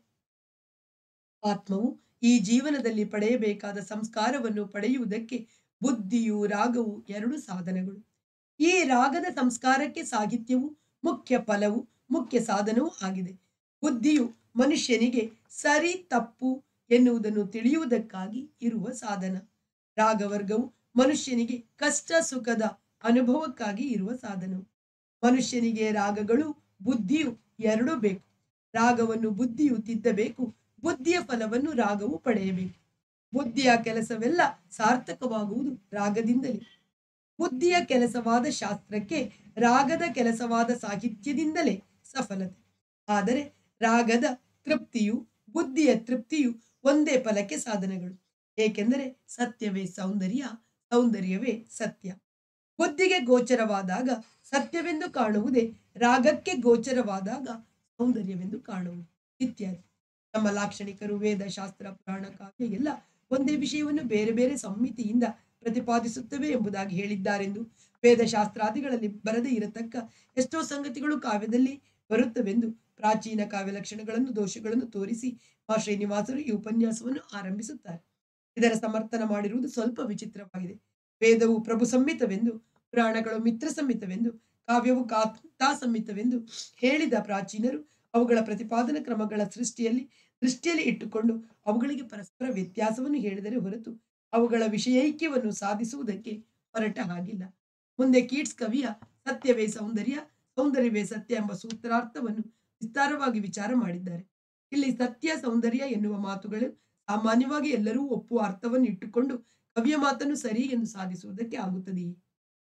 ಆತ್ಮವು ಈ ಜೀವನದಲ್ಲಿ ಪಡೆಯಬೇಕಾದ ಸಂಸ್ಕಾರವನ್ನು ಪಡೆಯುವುದಕ್ಕೆ ಬುದ್ಧಿಯು ರಾಗವು ಎರಡು ಸಾಧನಗಳು ಈ ರಾಗದ ಸಂಸ್ಕಾರಕ್ಕೆ ಸಾಹಿತ್ಯವು ಮುಖ್ಯ ಫಲವು ಮುಖ್ಯ ಸಾಧನವೂ ಆಗಿದೆ ಬುದ್ಧಿಯು ಮನುಷ್ಯನಿಗೆ ಸರಿ ತಪ್ಪು ಎನ್ನುವುದನ್ನು ತಿಳಿಯುವುದಕ್ಕಾಗಿ ಇರುವ ಸಾಧನ ರಾಗವರ್ಗವು ಮನುಷ್ಯನಿಗೆ ಕಷ್ಟ ಸುಖದ ಅನುಭವಕ್ಕಾಗಿ ಇರುವ ಸಾಧನವು ಮನುಷ್ಯನಿಗೆ ರಾಗಗಳು ಬುದ್ಧಿಯು ಎರಡೂ ಬೇಕು ರಾಗವನ್ನು ಬುದ್ಧಿಯು ತಿದ್ದಬೇಕು ಬುದ್ಧಿಯ ಫಲವನ್ನು ರಾಗವು ಪಡೆಯಬೇಕು ಬುದ್ಧಿಯ ಕೆಲಸವೆಲ್ಲ ಸಾರ್ಥಕವಾಗುವುದು ರಾಗದಿಂದಲೇ ಬುದ್ಧಿಯ ಕೆಲಸವಾದ ಶಾಸ್ತ್ರಕ್ಕೆ ರಾಗದ ಕೆಲಸವಾದ ಸಾಹಿತ್ಯದಿಂದಲೇ ಸಫಲತೆ ಆದರೆ ರಾಗದ ತೃಪ್ತಿಯು ಬುದ್ಧಿಯ ತೃಪ್ತಿಯು ಒಂದೇ ಫಲಕ್ಕೆ ಸಾಧನಗಳು ಏಕೆಂದರೆ ಸತ್ಯವೇ ಸೌಂದರ್ಯ ಸೌಂದರ್ಯವೇ ಸತ್ಯ ಬುದ್ಧಿಗೆ ಗೋಚರವಾದಾಗ ಸತ್ಯವೆಂದು ಕಾಣುವುದೇ ರಾಗಕ್ಕೆ ಗೋಚರವಾದಾಗ ಸೌಂದರ್ಯವೆಂದು ಕಾಣುವುದು ಇತ್ಯಾದಿ ನಮ್ಮ ಲಾಕ್ಷಣಿಕರು ವೇದ ಶಾಸ್ತ್ರ ಪುರಾಣ ಕಾವ್ಯ ಎಲ್ಲ ಒಂದೇ ವಿಷಯವನ್ನು ಬೇರೆ ಬೇರೆ ಸಂಹಿತೆಯಿಂದ ಪ್ರತಿಪಾದಿಸುತ್ತವೆ ಎಂಬುದಾಗಿ ಹೇಳಿದ್ದಾರೆಂದು ವೇದಶಾಸ್ತ್ರಾದಿಗಳಲ್ಲಿ ಬರದೇ ಇರತಕ್ಕ ಎಷ್ಟೋ ಸಂಗತಿಗಳು ಕಾವ್ಯದಲ್ಲಿ ಬರುತ್ತವೆಂದು ಪ್ರಾಚೀನ ಕಾವ್ಯ ಲಕ್ಷಣಗಳನ್ನು ದೋಷಗಳನ್ನು ತೋರಿಸಿ ಮಾ ಶ್ರೀನಿವಾಸರು ಈ ಉಪನ್ಯಾಸವನ್ನು ಆರಂಭಿಸುತ್ತಾರೆ ಇದರ ಸಮರ್ಥನ ಮಾಡಿರುವುದು ಸ್ವಲ್ಪ ವಿಚಿತ್ರವಾಗಿದೆ ವೇದವು ಪ್ರಭು ಸಂಹಿತವೆಂದು ಪುರಾಣಗಳು ಮಿತ್ರ ಸಂಹಿತವೆಂದು ಕಾವ್ಯವು ಕಾಂತಾ ಸಂಹಿತವೆಂದು ಹೇಳಿದ ಪ್ರಾಚೀನರು ಅವುಗಳ ಪ್ರತಿಪಾದನ ಕ್ರಮಗಳ ಸೃಷ್ಟಿಯಲ್ಲಿ ದೃಷ್ಟಿಯಲ್ಲಿ ಇಟ್ಟುಕೊಂಡು ಅವುಗಳಿಗೆ ಪರಸ್ಪರ ವ್ಯತ್ಯಾಸವನ್ನು ಹೇಳಿದರೆ ಹೊರತು ಅವುಗಳ ವಿಷಯೈಕ್ಯವನ್ನು ಸಾಧಿಸುವುದಕ್ಕೆ ಹೊರಟ ಹಾಗಿಲ್ಲ ಮುಂದೆ ಕೀಟ್ಸ್ ಕವಿಯ ಸತ್ಯವೇ ಸೌಂದರ್ಯ ಸೌಂದರ್ಯವೇ ಸತ್ಯ ಎಂಬ ಸೂತ್ರಾರ್ಥವನ್ನು ವಿಸ್ತಾರವಾಗಿ ವಿಚಾರ ಮಾಡಿದ್ದಾರೆ ಇಲ್ಲಿ ಸತ್ಯ ಸೌಂದರ್ಯ ಎನ್ನುವ ಮಾತುಗಳು ಸಾಮಾನ್ಯವಾಗಿ ಎಲ್ಲರೂ ಒಪ್ಪುವ ಅರ್ಥವನ್ನು ಇಟ್ಟುಕೊಂಡು ಕವಿಯ ಮಾತನ್ನು ಸರಿ ಎಂದು ಸಾಧಿಸುವುದಕ್ಕೆ ಆಗುತ್ತದೆಯೇ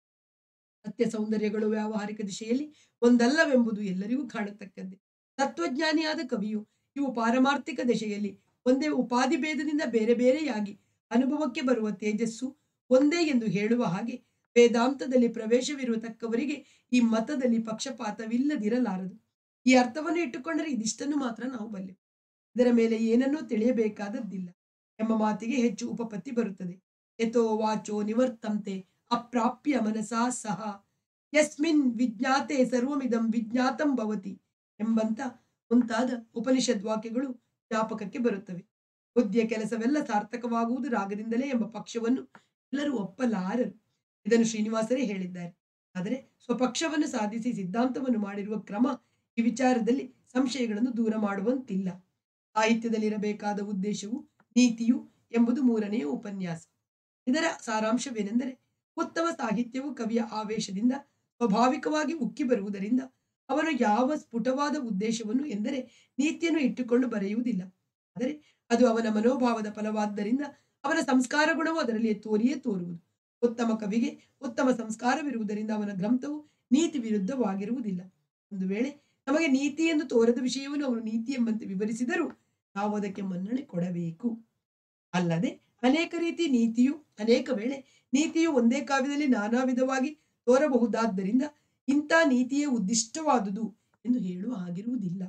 ಸತ್ಯ ಸೌಂದರ್ಯಗಳು ವ್ಯಾವಹಾರಿಕ ದಿಶೆಯಲ್ಲಿ ಒಂದಲ್ಲವೆಂಬುದು ಎಲ್ಲರಿಗೂ ಕಾಣತಕ್ಕದ್ದೇ ತತ್ವಜ್ಞಾನಿಯಾದ ಕವಿಯು ಇವು ಪಾರಮಾರ್ಥಿಕ ದಿಶೆಯಲ್ಲಿ ಒಂದೇ ಉಪಾಧಿ ಭೇದದಿಂದ ಬೇರೆ ಬೇರೆಯಾಗಿ ಅನುಭವಕ್ಕೆ ಬರುವ ತೇಜಸ್ಸು ಒಂದೇ ಎಂದು ಹೇಳುವ ಹಾಗೆ ವೇದಾಂತದಲ್ಲಿ ಪ್ರವೇಶವಿರತಕ್ಕವರಿಗೆ ಈ ಮತದಲ್ಲಿ ಪಕ್ಷಪಾತವಿಲ್ಲದಿರಲಾರದು ಈ ಅರ್ಥವನ್ನು ಇಟ್ಟುಕೊಂಡರೆ ಇದಿಷ್ಟನ್ನು ಮಾತ್ರ ನಾವು ಬಲ್ಲೆವು ಇದರ ಮೇಲೆ ಏನನ್ನೂ ತಿಳಿಯಬೇಕಾದದ್ದಿಲ್ಲ ಎಂಬ ಮಾತಿಗೆ ಹೆಚ್ಚು ಉಪಪತ್ತಿ ಬರುತ್ತದೆ ಯಥೋ ವಾಚೋ ನಿವರ್ತಂತೆ ಅಪ್ರಾಪ್ಯ ಮನಸಾ ಸಹ ಯಸ್ಮಿನ್ ವಿಜ್ಞಾತೆ ಸರ್ವಮಿದಂ ವಿಜ್ಞಾತಂ ಭವತಿ ಎಂಬಂತ ಮುಂತಾದ ಉಪನಿಷದ್ ವಾಕ್ಯಗಳು ಜ್ಞಾಪಕಕ್ಕೆ ಬರುತ್ತವೆ ಬುದ್ಧಿಯ ಕೆಲಸವೆಲ್ಲ ಸಾರ್ಥಕವಾಗುವುದು ರಾಗದಿಂದಲೇ ಎಂಬ ಪಕ್ಷವನ್ನು ಎಲ್ಲರೂ ಒಪ್ಪಲಾರರು ಇದನ್ನು ಶ್ರೀನಿವಾಸರೇ ಹೇಳಿದ್ದಾರೆ ಆದರೆ ಸ್ವಪಕ್ಷವನ್ನು ಸಾಧಿಸಿ ಸಿದ್ಧಾಂತವನ್ನು ಮಾಡಿರುವ ಕ್ರಮ ಈ ವಿಚಾರದಲ್ಲಿ ಸಂಶಯಗಳನ್ನು ದೂರ ಮಾಡುವಂತಿಲ್ಲ ಸಾಹಿತ್ಯದಲ್ಲಿರಬೇಕಾದ ಉದ್ದೇಶವು ನೀತಿಯು ಎಂಬುದು ಮೂರನೆಯ ಉಪನ್ಯಾಸ ಇದರ ಸಾರಾಂಶವೇನೆಂದರೆ ಉತ್ತಮ ಸಾಹಿತ್ಯವು ಕವಿಯ ಆವೇಶದಿಂದ ಸ್ವಾಭಾವಿಕವಾಗಿ ಉಕ್ಕಿ ಬರುವುದರಿಂದ ಅವನು ಯಾವ ಸ್ಫುಟವಾದ ಉದ್ದೇಶವನ್ನು ಎಂದರೆ ನೀತಿಯನ್ನು ಇಟ್ಟುಕೊಂಡು ಬರೆಯುವುದಿಲ್ಲ ಆದರೆ ಅದು ಅವನ ಮನೋಭಾವದ ಫಲವಾದ್ದರಿಂದ ಅವನ ಸಂಸ್ಕಾರ ಗುಣವು ಅದರಲ್ಲಿ ತೋರಿಯೇ ತೋರುವುದು ಉತ್ತಮ ಕವಿಗೆ ಉತ್ತಮ ಸಂಸ್ಕಾರವಿರುವುದರಿಂದ ಅವನ ಗ್ರಂಥವು ನೀತಿ ವಿರುದ್ಧವಾಗಿರುವುದಿಲ್ಲ ಒಂದು ವೇಳೆ ನಮಗೆ ನೀತಿ ಎಂದು ತೋರದ ವಿಷಯವನ್ನು ಅವನು ನೀತಿ ಎಂಬಂತೆ ವಿವರಿಸಿದರೂ ನಾವು ಅದಕ್ಕೆ ಮನ್ನಣೆ ಕೊಡಬೇಕು ಅಲ್ಲದೆ ಅನೇಕ ರೀತಿ ನೀತಿಯು ಅನೇಕ ವೇಳೆ ನೀತಿಯು ಒಂದೇ ಕಾವ್ಯದಲ್ಲಿ ನಾನಾ ವಿಧವಾಗಿ ತೋರಬಹುದಾದ್ದರಿಂದ ಇಂಥ ನೀತಿಯೇ ಉದ್ದಿಷ್ಟವಾದುದು ಎಂದು ಹೇಳುವ ಆಗಿರುವುದಿಲ್ಲ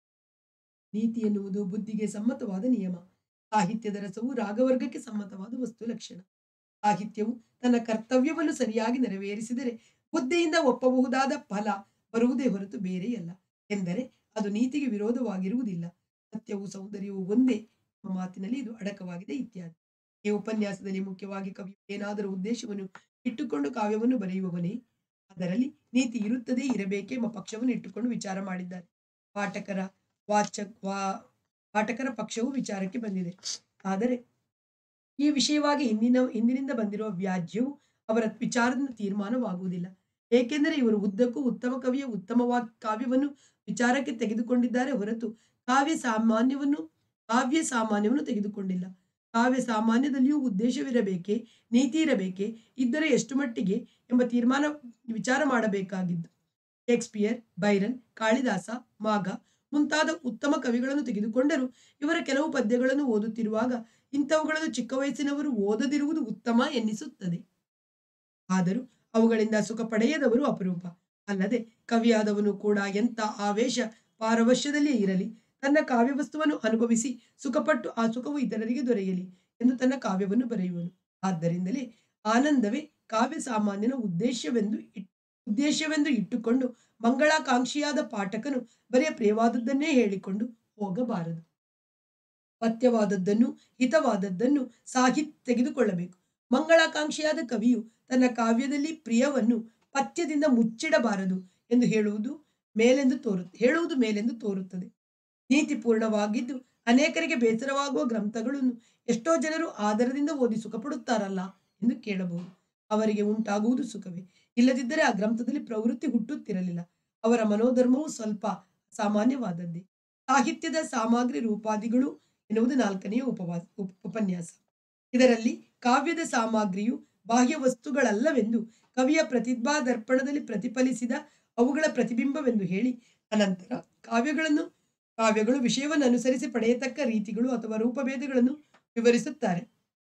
ನೀತಿ ಎನ್ನುವುದು ಬುದ್ಧಿಗೆ ಸಮ್ಮತವಾದ ನಿಯಮ ಸಾಹಿತ್ಯದ ರಸವು ರಾಗವರ್ಗಕ್ಕೆ ಸಮ್ಮತವಾದ ವಸ್ತು ಲಕ್ಷಣ ಸಾಹಿತ್ಯವು ತನ್ನ ಕರ್ತವ್ಯವನ್ನು ಸರಿಯಾಗಿ ನೆರವೇರಿಸಿದರೆ ಬುದ್ಧಿಯಿಂದ ಒಪ್ಪಬಹುದಾದ ಫಲ ಬರುವುದೇ ಹೊರತು ಬೇರೆಯಲ್ಲ ಎಂದರೆ ಅದು ನೀತಿಗೆ ವಿರೋಧವಾಗಿರುವುದಿಲ್ಲ ಸತ್ಯವು ಸೌಂದರ್ಯವು ಒಂದೇ ಎಂಬ ಮಾತಿನಲ್ಲಿ ಇದು ಅಡಕವಾಗಿದೆ ಇತ್ಯಾದಿ ಈ ಉಪನ್ಯಾಸದಲ್ಲಿ ಮುಖ್ಯವಾಗಿ ಕವಿ ಏನಾದರೂ ಉದ್ದೇಶವನ್ನು ಇಟ್ಟುಕೊಂಡು ಕಾವ್ಯವನ್ನು ಬರೆಯುವವನೇ ಅದರಲ್ಲಿ ನೀತಿ ಇರುತ್ತದೆ ಇರಬೇಕೆ ಎಂಬ ಪಕ್ಷವನ್ನು ಇಟ್ಟುಕೊಂಡು ವಿಚಾರ ಮಾಡಿದ್ದಾರೆ ಪಾಠಕರ ವಾಚ ವಾ ಪಾಠಕರ ಪಕ್ಷವು ವಿಚಾರಕ್ಕೆ ಬಂದಿದೆ ಆದರೆ ಈ ವಿಷಯವಾಗಿ ಹಿಂದಿನ ಹಿಂದಿನಿಂದ ಬಂದಿರುವ ವ್ಯಾಜ್ಯವು ಅವರ ವಿಚಾರದಿಂದ ತೀರ್ಮಾನವಾಗುವುದಿಲ್ಲ ಏಕೆಂದರೆ ಇವರು ಉದ್ದಕ್ಕೂ ಉತ್ತಮ ಕವಿಯ ಉತ್ತಮವಾದ ಕಾವ್ಯವನ್ನು ವಿಚಾರಕ್ಕೆ ತೆಗೆದುಕೊಂಡಿದ್ದಾರೆ ಹೊರತು ಕಾವ್ಯ ಸಾಮಾನ್ಯವನ್ನು ಕಾವ್ಯ ಸಾಮಾನ್ಯವನ್ನು ತೆಗೆದುಕೊಂಡಿಲ್ಲ ಕಾವ್ಯ ಸಾಮಾನ್ಯದಲ್ಲಿಯೂ ಉದ್ದೇಶವಿರಬೇಕೆ ನೀತಿ ಇರಬೇಕೆ ಇದ್ದರೆ ಎಷ್ಟು ಮಟ್ಟಿಗೆ ಎಂಬ ತೀರ್ಮಾನ ವಿಚಾರ ಮಾಡಬೇಕಾಗಿದ್ದು ಶೇಕ್ಸ್ಪಿಯರ್ ಬೈರನ್ ಕಾಳಿದಾಸ ಮಾಘ ಮುಂತಾದ ಉತ್ತಮ ಕವಿಗಳನ್ನು ತೆಗೆದುಕೊಂಡರೂ ಇವರ ಕೆಲವು ಪದ್ಯಗಳನ್ನು ಓದುತ್ತಿರುವಾಗ ಇಂಥವುಗಳನ್ನು ಚಿಕ್ಕ ವಯಸ್ಸಿನವರು ಓದದಿರುವುದು ಉತ್ತಮ ಎನ್ನಿಸುತ್ತದೆ ಆದರೂ ಅವುಗಳಿಂದ ಸುಖ ಪಡೆಯದವರು ಅಪರೂಪ ಅಲ್ಲದೆ ಕವಿಯಾದವನು ಕೂಡ ಎಂಥ ಆವೇಶ ಪಾರವಶ್ಯದಲ್ಲೇ ಇರಲಿ ತನ್ನ ಕಾವ್ಯವಸ್ತುವನ್ನು ಅನುಭವಿಸಿ ಸುಖಪಟ್ಟು ಆ ಸುಖವು ಇತರರಿಗೆ ದೊರೆಯಲಿ ಎಂದು ತನ್ನ ಕಾವ್ಯವನ್ನು ಬರೆಯುವನು ಆದ್ದರಿಂದಲೇ ಆನಂದವೇ ಕಾವ್ಯ ಸಾಮಾನ್ಯನ ಉದ್ದೇಶವೆಂದು ಇಟ್- ಉದ್ದೇಶವೆಂದು ಇಟ್ಟುಕೊಂಡು ಮಂಗಳಾಕಾಂಕ್ಷಿಯಾದ ಪಾಠಕನು ಬರೆಯ ಪ್ರಿಯವಾದದ್ದನ್ನೇ ಹೇಳಿಕೊಂಡು ಹೋಗಬಾರದು ಪಥ್ಯವಾದದ್ದನ್ನು ಹಿತವಾದದ್ದನ್ನು ಸಾಹಿತ್ಯ ತೆಗೆದುಕೊಳ್ಳಬೇಕು ಮಂಗಳಾಕಾಂಕ್ಷಿಯಾದ ಕವಿಯು ತನ್ನ ಕಾವ್ಯದಲ್ಲಿ ಪ್ರಿಯವನ್ನು ಪಥ್ಯದಿಂದ ಮುಚ್ಚಿಡಬಾರದು ಎಂದು ಹೇಳುವುದು ಮೇಲೆಂದು ತೋರು ಹೇಳುವುದು ಮೇಲೆಂದು ತೋರುತ್ತದೆ ನೀತಿಪೂರ್ಣವಾಗಿದ್ದು ಅನೇಕರಿಗೆ ಬೇಸರವಾಗುವ ಗ್ರಂಥಗಳನ್ನು ಎಷ್ಟೋ ಜನರು ಆದರದಿಂದ ಓದಿ ಸುಖಪಡುತ್ತಾರಲ್ಲ ಎಂದು ಕೇಳಬಹುದು ಅವರಿಗೆ ಉಂಟಾಗುವುದು ಸುಖವೇ ಇಲ್ಲದಿದ್ದರೆ ಆ ಗ್ರಂಥದಲ್ಲಿ ಪ್ರವೃತ್ತಿ ಹುಟ್ಟುತ್ತಿರಲಿಲ್ಲ ಅವರ ಮನೋಧರ್ಮವು ಸ್ವಲ್ಪ ಸಾಮಾನ್ಯವಾದದ್ದೇ ಸಾಹಿತ್ಯದ ಸಾಮಗ್ರಿ ರೂಪಾದಿಗಳು ಎನ್ನುವುದು ನಾಲ್ಕನೆಯ ಉಪವಾಸ ಉಪ- ಉಪನ್ಯಾಸ ಇದರಲ್ಲಿ ಕಾವ್ಯದ ಸಾಮಗ್ರಿಯು ಬಾಹ್ಯ ವಸ್ತುಗಳಲ್ಲವೆಂದು ಕವಿಯ ಪ್ರತಿಭಾ ದರ್ಪಣದಲ್ಲಿ ಪ್ರತಿಫಲಿಸಿದ ಅವುಗಳ ಪ್ರತಿಬಿಂಬವೆಂದು ಹೇಳಿ ಅನಂತರ ಕಾವ್ಯಗಳನ್ನು ಕಾವ್ಯಗಳು ವಿಷಯವನ್ನು ಅನುಸರಿಸಿ ಪಡೆಯತಕ್ಕ ರೀತಿಗಳು ಅಥವಾ ರೂಪಭೇದಗಳನ್ನು ವಿವರಿಸುತ್ತಾರೆ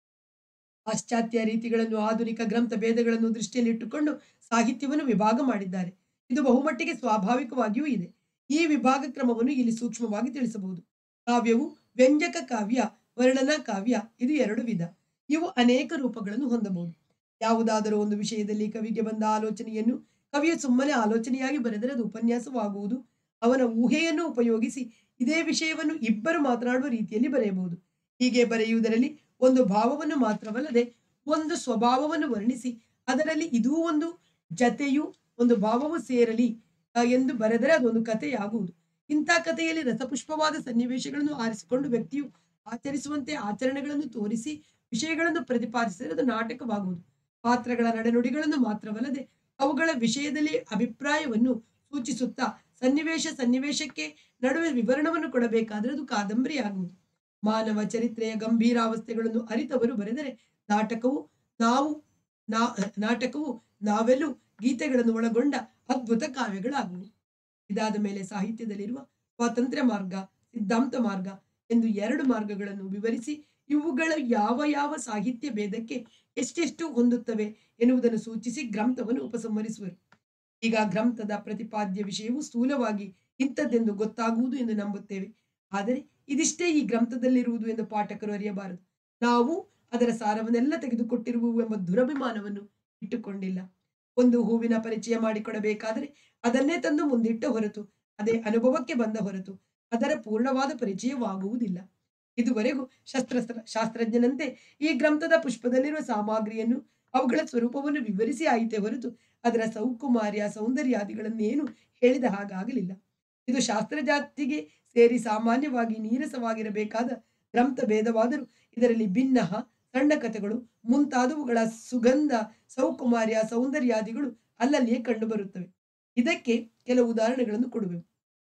ಪಾಶ್ಚಾತ್ಯ ರೀತಿಗಳನ್ನು ಆಧುನಿಕ ಗ್ರಂಥ ಭೇದಗಳನ್ನು ದೃಷ್ಟಿಯಲ್ಲಿಟ್ಟುಕೊಂಡು ಸಾಹಿತ್ಯವನ್ನು ವಿಭಾಗ ಮಾಡಿದ್ದಾರೆ ಇದು ಬಹುಮಟ್ಟಿಗೆ ಸ್ವಾಭಾವಿಕವಾಗಿಯೂ ಇದೆ ಈ ವಿಭಾಗ ಕ್ರಮವನ್ನು ಇಲ್ಲಿ ಸೂಕ್ಷ್ಮವಾಗಿ ತಿಳಿಸಬಹುದು ಕಾವ್ಯವು ವ್ಯಂಜಕ ಕಾವ್ಯ ವರ್ಣನಾ ಕಾವ್ಯ ಇದು ಎರಡು ವಿಧ ಇವು ಅನೇಕ ರೂಪಗಳನ್ನು ಹೊಂದಬಹುದು ಯಾವುದಾದರೂ ಒಂದು ವಿಷಯದಲ್ಲಿ ಕವಿಗೆ ಬಂದ ಆಲೋಚನೆಯನ್ನು ಕವಿಯು ಸುಮ್ಮನೆ ಆಲೋಚನೆಯಾಗಿ ಬರೆದರೆ ಅದು ಉಪನ್ಯಾಸವಾಗುವುದು ಅವನ ಊಹೆಯನ್ನು ಉಪಯೋಗಿಸಿ ಇದೇ ವಿಷಯವನ್ನು ಇಬ್ಬರು ಮಾತನಾಡುವ ರೀತಿಯಲ್ಲಿ ಬರೆಯಬಹುದು ಹೀಗೆ ಬರೆಯುವುದರಲ್ಲಿ ಒಂದು ಭಾವವನ್ನು ಮಾತ್ರವಲ್ಲದೆ ಒಂದು ಸ್ವಭಾವವನ್ನು ವರ್ಣಿಸಿ ಅದರಲ್ಲಿ ಇದೂ ಒಂದು ಜತೆಯು ಒಂದು ಭಾವವು ಸೇರಲಿ ಆ, ಎಂದು ಬರೆದರೆ ಅದೊಂದು ಕಥೆಯಾಗುವುದು ಇಂಥ ಕಥೆಯಲ್ಲಿ ರಸಪುಷ್ಪವಾದ ಸನ್ನಿವೇಶಗಳನ್ನು ಆರಿಸಿಕೊಂಡು ವ್ಯಕ್ತಿಯು ಆಚರಿಸುವಂತೆ ಆಚರಣೆಗಳನ್ನು ತೋರಿಸಿ ವಿಷಯಗಳನ್ನು ಪ್ರತಿಪಾದಿಸಿದರೆ ಅದು ನಾಟಕವಾಗುವುದು ಪಾತ್ರಗಳ ನಡೆನುಡಿಗಳನ್ನು ಮಾತ್ರವಲ್ಲದೆ ಅವುಗಳ ವಿಷಯದಲ್ಲಿ ಅಭಿಪ್ರಾಯವನ್ನು ಸೂಚಿಸುತ್ತಾ ಸನ್ನಿವೇಶ ಸನ್ನಿವೇಶಕ್ಕೆ ನಡುವೆ ವಿವರಣವನ್ನು ಕೊಡಬೇಕಾದರೆ ಅದು ಕಾದಂಬರಿ ಆಗುವುದು ಮಾನವ ಚರಿತ್ರೆಯ ಗಂಭೀರಾವಸ್ಥೆಗಳನ್ನು ಅರಿತವರು ಬರೆದರೆ ನಾಟಕವು ನಾವು ನಾ ನಾಟಕವು ನಾವೆಲ್ಲೂ ಗೀತೆಗಳನ್ನು ಒಳಗೊಂಡ ಅದ್ಭುತ ಕಾವ್ಯಗಳಾಗುವು ಇದಾದ ಮೇಲೆ ಸಾಹಿತ್ಯದಲ್ಲಿರುವ ಸ್ವಾತಂತ್ರ್ಯ ಮಾರ್ಗ ಸಿದ್ಧಾಂತ ಮಾರ್ಗ ಎಂದು ಎರಡು ಮಾರ್ಗಗಳನ್ನು ವಿವರಿಸಿ ಇವುಗಳ ಯಾವ ಯಾವ ಸಾಹಿತ್ಯ ಭೇದಕ್ಕೆ ಎಷ್ಟೆಷ್ಟು ಹೊಂದುತ್ತವೆ ಎನ್ನುವುದನ್ನು ಸೂಚಿಸಿ ಗ್ರಂಥವನ್ನು ಉಪಸಂಹರಿಸುವರು ಈಗ ಗ್ರಂಥದ ಪ್ರತಿಪಾದ್ಯ ವಿಷಯವು ಸ್ಥೂಲವಾಗಿ ಇಂಥದ್ದೆಂದು ಗೊತ್ತಾಗುವುದು ಎಂದು ನಂಬುತ್ತೇವೆ ಆದರೆ ಇದಿಷ್ಟೇ ಈ ಗ್ರಂಥದಲ್ಲಿರುವುದು ಎಂದು ಪಾಠಕರು ಅರಿಯಬಾರದು ನಾವು ಅದರ ಸಾರವನ್ನೆಲ್ಲ ತೆಗೆದುಕೊಟ್ಟಿರುವು ಎಂಬ ದುರಭಿಮಾನವನ್ನು ಇಟ್ಟುಕೊಂಡಿಲ್ಲ ಒಂದು ಹೂವಿನ ಪರಿಚಯ ಮಾಡಿಕೊಡಬೇಕಾದರೆ ಅದನ್ನೇ ತಂದು ಮುಂದಿಟ್ಟ ಹೊರತು ಅದೇ ಅನುಭವಕ್ಕೆ ಬಂದ ಹೊರತು ಅದರ ಪೂರ್ಣವಾದ ಪರಿಚಯವಾಗುವುದಿಲ್ಲ ಇದುವರೆಗೂ ಶಸ್ತ್ರ ಶಾಸ್ತ್ರಜ್ಞನಂತೆ ಈ ಗ್ರಂಥದ ಪುಷ್ಪದಲ್ಲಿರುವ ಸಾಮಗ್ರಿಯನ್ನು ಅವುಗಳ ಸ್ವರೂಪವನ್ನು ವಿವರಿಸಿ ಆಯಿತೇ ಹೊರತು ಅದರ ಸೌಕುಮಾರ್ಯ ಸೌಂದರ್ಯಾದಿಗಳನ್ನೇನು ಹೇಳಿದ ಹಾಗಾಗಲಿಲ್ಲ ಇದು ಶಾಸ್ತ್ರ ಜಾತಿಗೆ ಸೇರಿ ಸಾಮಾನ್ಯವಾಗಿ ನೀರಸವಾಗಿರಬೇಕಾದ ಗ್ರಂಥ ಭೇದವಾದರೂ ಇದರಲ್ಲಿ ಭಿನ್ನ ಸಣ್ಣ ಕಥೆಗಳು ಮುಂತಾದವುಗಳ ಸುಗಂಧ ಸೌಕುಮಾರ್ಯ ಸೌಂದರ್ಯಾದಿಗಳು ಅಲ್ಲಲ್ಲಿಯೇ ಕಂಡುಬರುತ್ತವೆ ಇದಕ್ಕೆ ಕೆಲವು ಉದಾಹರಣೆಗಳನ್ನು ಕೊಡುವೆವು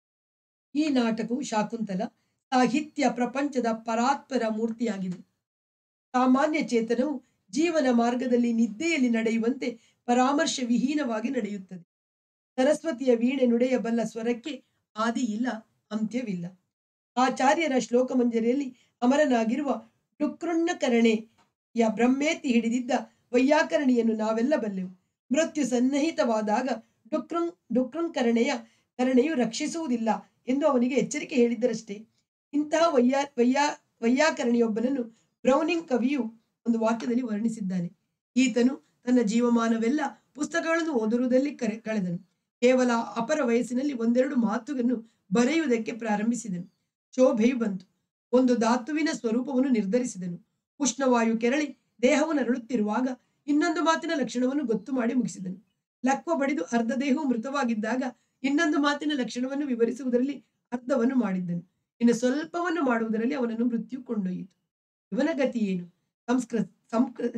ಈ ನಾಟಕವು ಶಾಕುಂತಲ ಸಾಹಿತ್ಯ ಪ್ರಪಂಚದ ಪರಾತ್ಪರ ಮೂರ್ತಿಯಾಗಿದೆ ಸಾಮಾನ್ಯ ಚೇತನವು ಜೀವನ ಮಾರ್ಗದಲ್ಲಿ ನಿದ್ದೆಯಲ್ಲಿ ನಡೆಯುವಂತೆ ಪರಾಮರ್ಶ ವಿಹೀನವಾಗಿ ನಡೆಯುತ್ತದೆ ಸರಸ್ವತಿಯ ವೀಣೆ ನುಡಿಯಬಲ್ಲ ಸ್ವರಕ್ಕೆ ಆದಿ ಇಲ್ಲ ಅಂತ್ಯವಿಲ್ಲ ಆಚಾರ್ಯರ ಶ್ಲೋಕಮಂಜರಿಯಲ್ಲಿ ಅಮರನಾಗಿರುವ ಡುಕೃಣ್ಣಕರಣೆಯ ಬ್ರಹ್ಮೇತಿ ಹಿಡಿದಿದ್ದ ವೈಯಾಕರಣಿಯನ್ನು ನಾವೆಲ್ಲ ಬಲ್ಲೆವು ಮೃತ್ಯು ಸನ್ನಿಹಿತವಾದಾಗ ಡುಕ್ರಂ ಡುಕ್ರಂಕರಣೆಯ ಕರಣೆಯು ರಕ್ಷಿಸುವುದಿಲ್ಲ ಎಂದು ಅವನಿಗೆ ಎಚ್ಚರಿಕೆ ಹೇಳಿದ್ದರಷ್ಟೇ ಇಂತಹ ವೈಯಾ ವೈಯಾ ವೈಯಾಕರಣಿಯೊಬ್ಬನನ್ನು ಬ್ರೌನಿಂಗ್ ಕವಿಯು ಒಂದು ವಾಕ್ಯದಲ್ಲಿ ವರ್ಣಿಸಿದ್ದಾನೆ ಈತನು ತನ್ನ ಜೀವಮಾನವೆಲ್ಲ ಪುಸ್ತಕಗಳನ್ನು ಓದಿರುವುದರಲ್ಲಿ ಕರೆ ಕಳೆದನು ಕೇವಲ ಅಪರ ವಯಸ್ಸಿನಲ್ಲಿ ಒಂದೆರಡು ಮಾತುಗಳನ್ನು ಬರೆಯುವುದಕ್ಕೆ ಪ್ರಾರಂಭಿಸಿದನು ಶೋಭೆಯು ಬಂತು ಒಂದು ಧಾತುವಿನ ಸ್ವರೂಪವನ್ನು ನಿರ್ಧರಿಸಿದನು ಉಷ್ಣವಾಯು ಕೆರಳಿ ದೇಹವು ನರಳುತ್ತಿರುವಾಗ ಇನ್ನೊಂದು ಮಾತಿನ ಲಕ್ಷಣವನ್ನು ಗೊತ್ತು ಮಾಡಿ ಮುಗಿಸಿದನು ಲಕ್ವ ಬಡಿದು ಅರ್ಧ ದೇಹವು ಮೃತವಾಗಿದ್ದಾಗ ಇನ್ನೊಂದು ಮಾತಿನ ಲಕ್ಷಣವನ್ನು ವಿವರಿಸುವುದರಲ್ಲಿ ಅರ್ಧವನ್ನು ಮಾಡಿದ್ದನು ಇನ್ನು ಸ್ವಲ್ಪವನ್ನು ಮಾಡುವುದರಲ್ಲಿ ಅವನನ್ನು ಮೃತ್ಯು ಕೊಂಡೊಯ್ಯಿತು ಇವನ ಗತಿ ಏನು ಸಂಸ್ಕೃತ ಸಂಸ್ಕೃತ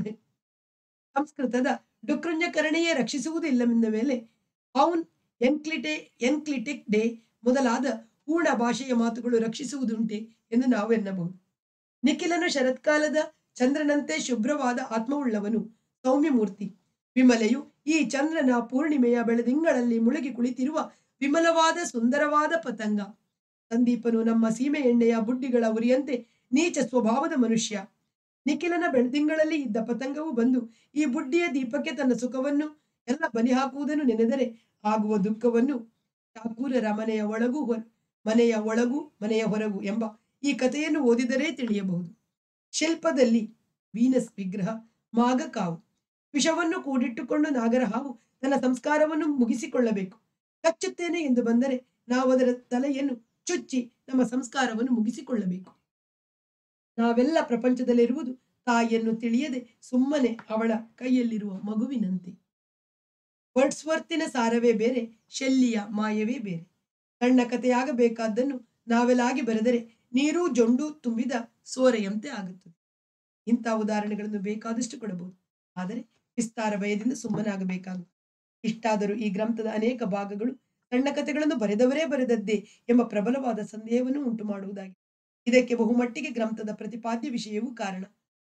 ಸಂಸ್ಕೃತದ ಡುಕೃಣ್ಯಕರಣೆಯೇ ರಕ್ಷಿಸುವುದಿಲ್ಲವೆಂದ ಮೇಲೆ ಔನ್ ಎನ್ಕ್ಲಿಟೆ ಎನ್ಕ್ಲಿಟಿಕ್ ಡೇ ಮೊದಲಾದ ಪೂರ್ಣ ಭಾಷೆಯ ಮಾತುಗಳು ರಕ್ಷಿಸುವುದುಂಟೆ ಎಂದು ನಾವು ಎನ್ನಬಹುದು ನಿಖಿಲನು ಶರತ್ಕಾಲದ ಚಂದ್ರನಂತೆ ಶುಭ್ರವಾದ ಆತ್ಮವುಳ್ಳವನು ಸೌಮ್ಯ ಮೂರ್ತಿ ವಿಮಲೆಯು ಈ ಚಂದ್ರನ ಪೂರ್ಣಿಮೆಯ ಬೆಳದಿಂಗಳಲ್ಲಿ ಮುಳುಗಿ ಕುಳಿತಿರುವ ವಿಮಲವಾದ ಸುಂದರವಾದ ಪತಂಗ ಸಂದೀಪನು ನಮ್ಮ ಸೀಮೆ ಎಣ್ಣೆಯ ಬುಡ್ಡಿಗಳ ಉರಿಯಂತೆ ನೀಚ ಸ್ವಭಾವದ ಮನುಷ್ಯ ನಿಖಿಲನ ಬೆಳದಿಂಗಳಲ್ಲಿ ಇದ್ದ ಪತಂಗವು ಬಂದು ಈ ಬುಡ್ಡಿಯ ದೀಪಕ್ಕೆ ತನ್ನ ಸುಖವನ್ನು ಎಲ್ಲ ಬಲಿ ಹಾಕುವುದನ್ನು ನೆನೆದರೆ ಆಗುವ ದುಃಖವನ್ನು ಠಾಕೂರರ ಮನೆಯ ಒಳಗೂ ಹೊರ ಮನೆಯ ಒಳಗೂ ಮನೆಯ ಹೊರಗೂ ಎಂಬ ಈ ಕಥೆಯನ್ನು ಓದಿದರೆ ತಿಳಿಯಬಹುದು ಶಿಲ್ಪದಲ್ಲಿ ವೀನಸ್ ವಿಗ್ರಹ ಮಾಗಕಾವು ವಿಷವನ್ನು ಕೂಡಿಟ್ಟುಕೊಂಡು ನಾಗರ ಹಾವು ತನ್ನ ಸಂಸ್ಕಾರವನ್ನು ಮುಗಿಸಿಕೊಳ್ಳಬೇಕು ಕಚ್ಚುತ್ತೇನೆ ಎಂದು ಬಂದರೆ ನಾವು ಅದರ ತಲೆಯನ್ನು ಚುಚ್ಚಿ ನಮ್ಮ ಸಂಸ್ಕಾರವನ್ನು ಮುಗಿಸಿಕೊಳ್ಳಬೇಕು ನಾವೆಲ್ಲ ಪ್ರಪಂಚದಲ್ಲಿರುವುದು ತಾಯಿಯನ್ನು ತಿಳಿಯದೆ ಸುಮ್ಮನೆ ಅವಳ ಕೈಯಲ್ಲಿರುವ ಮಗುವಿನಂತೆ ವರ್ಡ್ಸ್ವರ್ತಿನ ಸಾರವೇ ಬೇರೆ ಶೆಲ್ಲಿಯ ಮಾಯವೇ ಬೇರೆ ಸಣ್ಣ ಕಥೆಯಾಗಬೇಕಾದ್ದನ್ನು ನಾವೆಲಾಗಿ ಬರೆದರೆ ನೀರು ಜೊಂಡು ತುಂಬಿದ ಸೋರೆಯಂತೆ ಆಗುತ್ತದೆ ಇಂಥ ಉದಾಹರಣೆಗಳನ್ನು ಬೇಕಾದಷ್ಟು ಕೊಡಬಹುದು ಆದರೆ ವಿಸ್ತಾರ ಭಯದಿಂದ ಸುಮ್ಮನಾಗಬೇಕಾಗುತ್ತದೆ ಇಷ್ಟಾದರೂ ಈ ಗ್ರಂಥದ ಅನೇಕ ಭಾಗಗಳು ಸಣ್ಣ ಕಥೆಗಳನ್ನು ಬರೆದವರೇ ಬರೆದದ್ದೇ ಎಂಬ ಪ್ರಬಲವಾದ ಸಂದೇಹವನ್ನು ಉಂಟು ಮಾಡುವುದಾಗಿದೆ ಇದಕ್ಕೆ ಬಹುಮಟ್ಟಿಗೆ ಗ್ರಂಥದ ಪ್ರತಿಪಾದ್ಯ ವಿಷಯವೂ ಕಾರಣ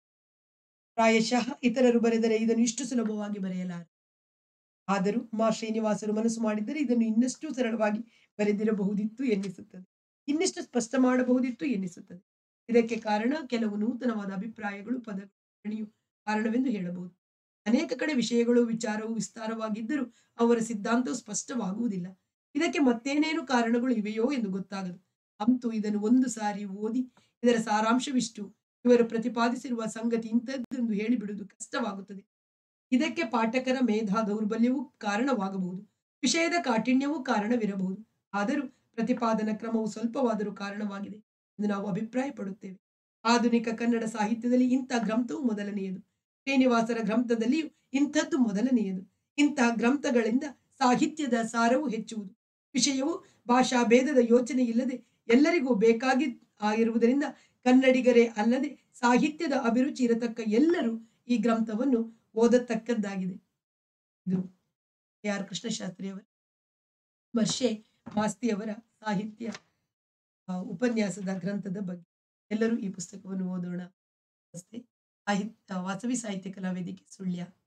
ಪ್ರಾಯಶಃ ಇತರರು ಬರೆದರೆ ಇದನ್ನು ಇಷ್ಟು ಸುಲಭವಾಗಿ ಬರೆಯಲಾರ ಆದರೂ ಮಾ ಶ್ರೀನಿವಾಸರು ಮನಸ್ಸು ಮಾಡಿದ್ದರೆ ಇದನ್ನು ಇನ್ನಷ್ಟು ಸರಳವಾಗಿ ಬರೆದಿರಬಹುದಿತ್ತು ಎನ್ನಿಸುತ್ತದೆ ಇನ್ನಷ್ಟು ಸ್ಪಷ್ಟ ಮಾಡಬಹುದಿತ್ತು ಎನ್ನಿಸುತ್ತದೆ ಇದಕ್ಕೆ ಕಾರಣ ಕೆಲವು ನೂತನವಾದ ಅಭಿಪ್ರಾಯಗಳು ಪದಗಳು ಕಾರಣವೆಂದು ಹೇಳಬಹುದು ಅನೇಕ ಕಡೆ ವಿಷಯಗಳು ವಿಚಾರವು ವಿಸ್ತಾರವಾಗಿದ್ದರೂ ಅವರ ಸಿದ್ಧಾಂತವು ಸ್ಪಷ್ಟವಾಗುವುದಿಲ್ಲ ಇದಕ್ಕೆ ಮತ್ತೇನೇನು ಕಾರಣಗಳು ಇವೆಯೋ ಎಂದು ಗೊತ್ತಾಗದು ಅಂತೂ ಇದನ್ನು ಒಂದು ಸಾರಿ ಓದಿ ಇದರ ಸಾರಾಂಶವಿಷ್ಟು ಇವರು ಪ್ರತಿಪಾದಿಸಿರುವ ಸಂಗತಿ ಇಂಥದ್ದೆಂದು ಹೇಳಿಬಿಡುವುದು ಕಷ್ಟವಾಗುತ್ತದೆ ಇದಕ್ಕೆ ಪಾಠಕರ ಮೇಧಾ ದೌರ್ಬಲ್ಯವೂ ಕಾರಣವಾಗಬಹುದು ವಿಷಯದ ಕಾಠಿಣ್ಯವೂ ಕಾರಣವಿರಬಹುದು ಆದರೂ ಪ್ರತಿಪಾದನಾ ಕ್ರಮವು ಸ್ವಲ್ಪವಾದರೂ ಕಾರಣವಾಗಿದೆ ಎಂದು ನಾವು ಅಭಿಪ್ರಾಯ ಪಡುತ್ತೇವೆ ಆಧುನಿಕ ಕನ್ನಡ ಸಾಹಿತ್ಯದಲ್ಲಿ ಇಂಥ ಗ್ರಂಥವು ಮೊದಲನೆಯದು ಶ್ರೀನಿವಾಸರ ಗ್ರಂಥದಲ್ಲಿಯೂ ಇಂಥದ್ದು ಮೊದಲನೆಯದು ಇಂತಹ ಗ್ರಂಥಗಳಿಂದ ಸಾಹಿತ್ಯದ ಸಾರವು ಹೆಚ್ಚುವುದು ವಿಷಯವು ಭಾಷಾ ಭೇದದ ಯೋಚನೆ ಇಲ್ಲದೆ ಎಲ್ಲರಿಗೂ ಬೇಕಾಗಿ ಆಗಿರುವುದರಿಂದ ಕನ್ನಡಿಗರೇ ಅಲ್ಲದೆ ಸಾಹಿತ್ಯದ ಅಭಿರುಚಿ ಇರತಕ್ಕ ಎಲ್ಲರೂ ಈ ಗ್ರಂಥವನ್ನು ಓದತಕ್ಕದ್ದಾಗಿದೆ ಇದು ಕೆ ಆರ್ ಕೃಷ್ಣಶಾಸ್ತ್ರಿಯವರ ವರ್ಷೆ ಮಾಸ್ತಿಯವರ ಸಾಹಿತ್ಯ ಆ, ಉಪನ್ಯಾಸದ ಗ್ರಂಥದ ಬಗ್ಗೆ ಎಲ್ಲರೂ ಈ ಪುಸ್ತಕವನ್ನು ಓದೋಣ ನಮಸ್ತೆ ಸಾಹಿತ್ಯ ವಾಸವಿ ಸಾಹಿತ್ಯ ಕಲಾ ವೇದಿಕೆ ಸುಳ್ಯ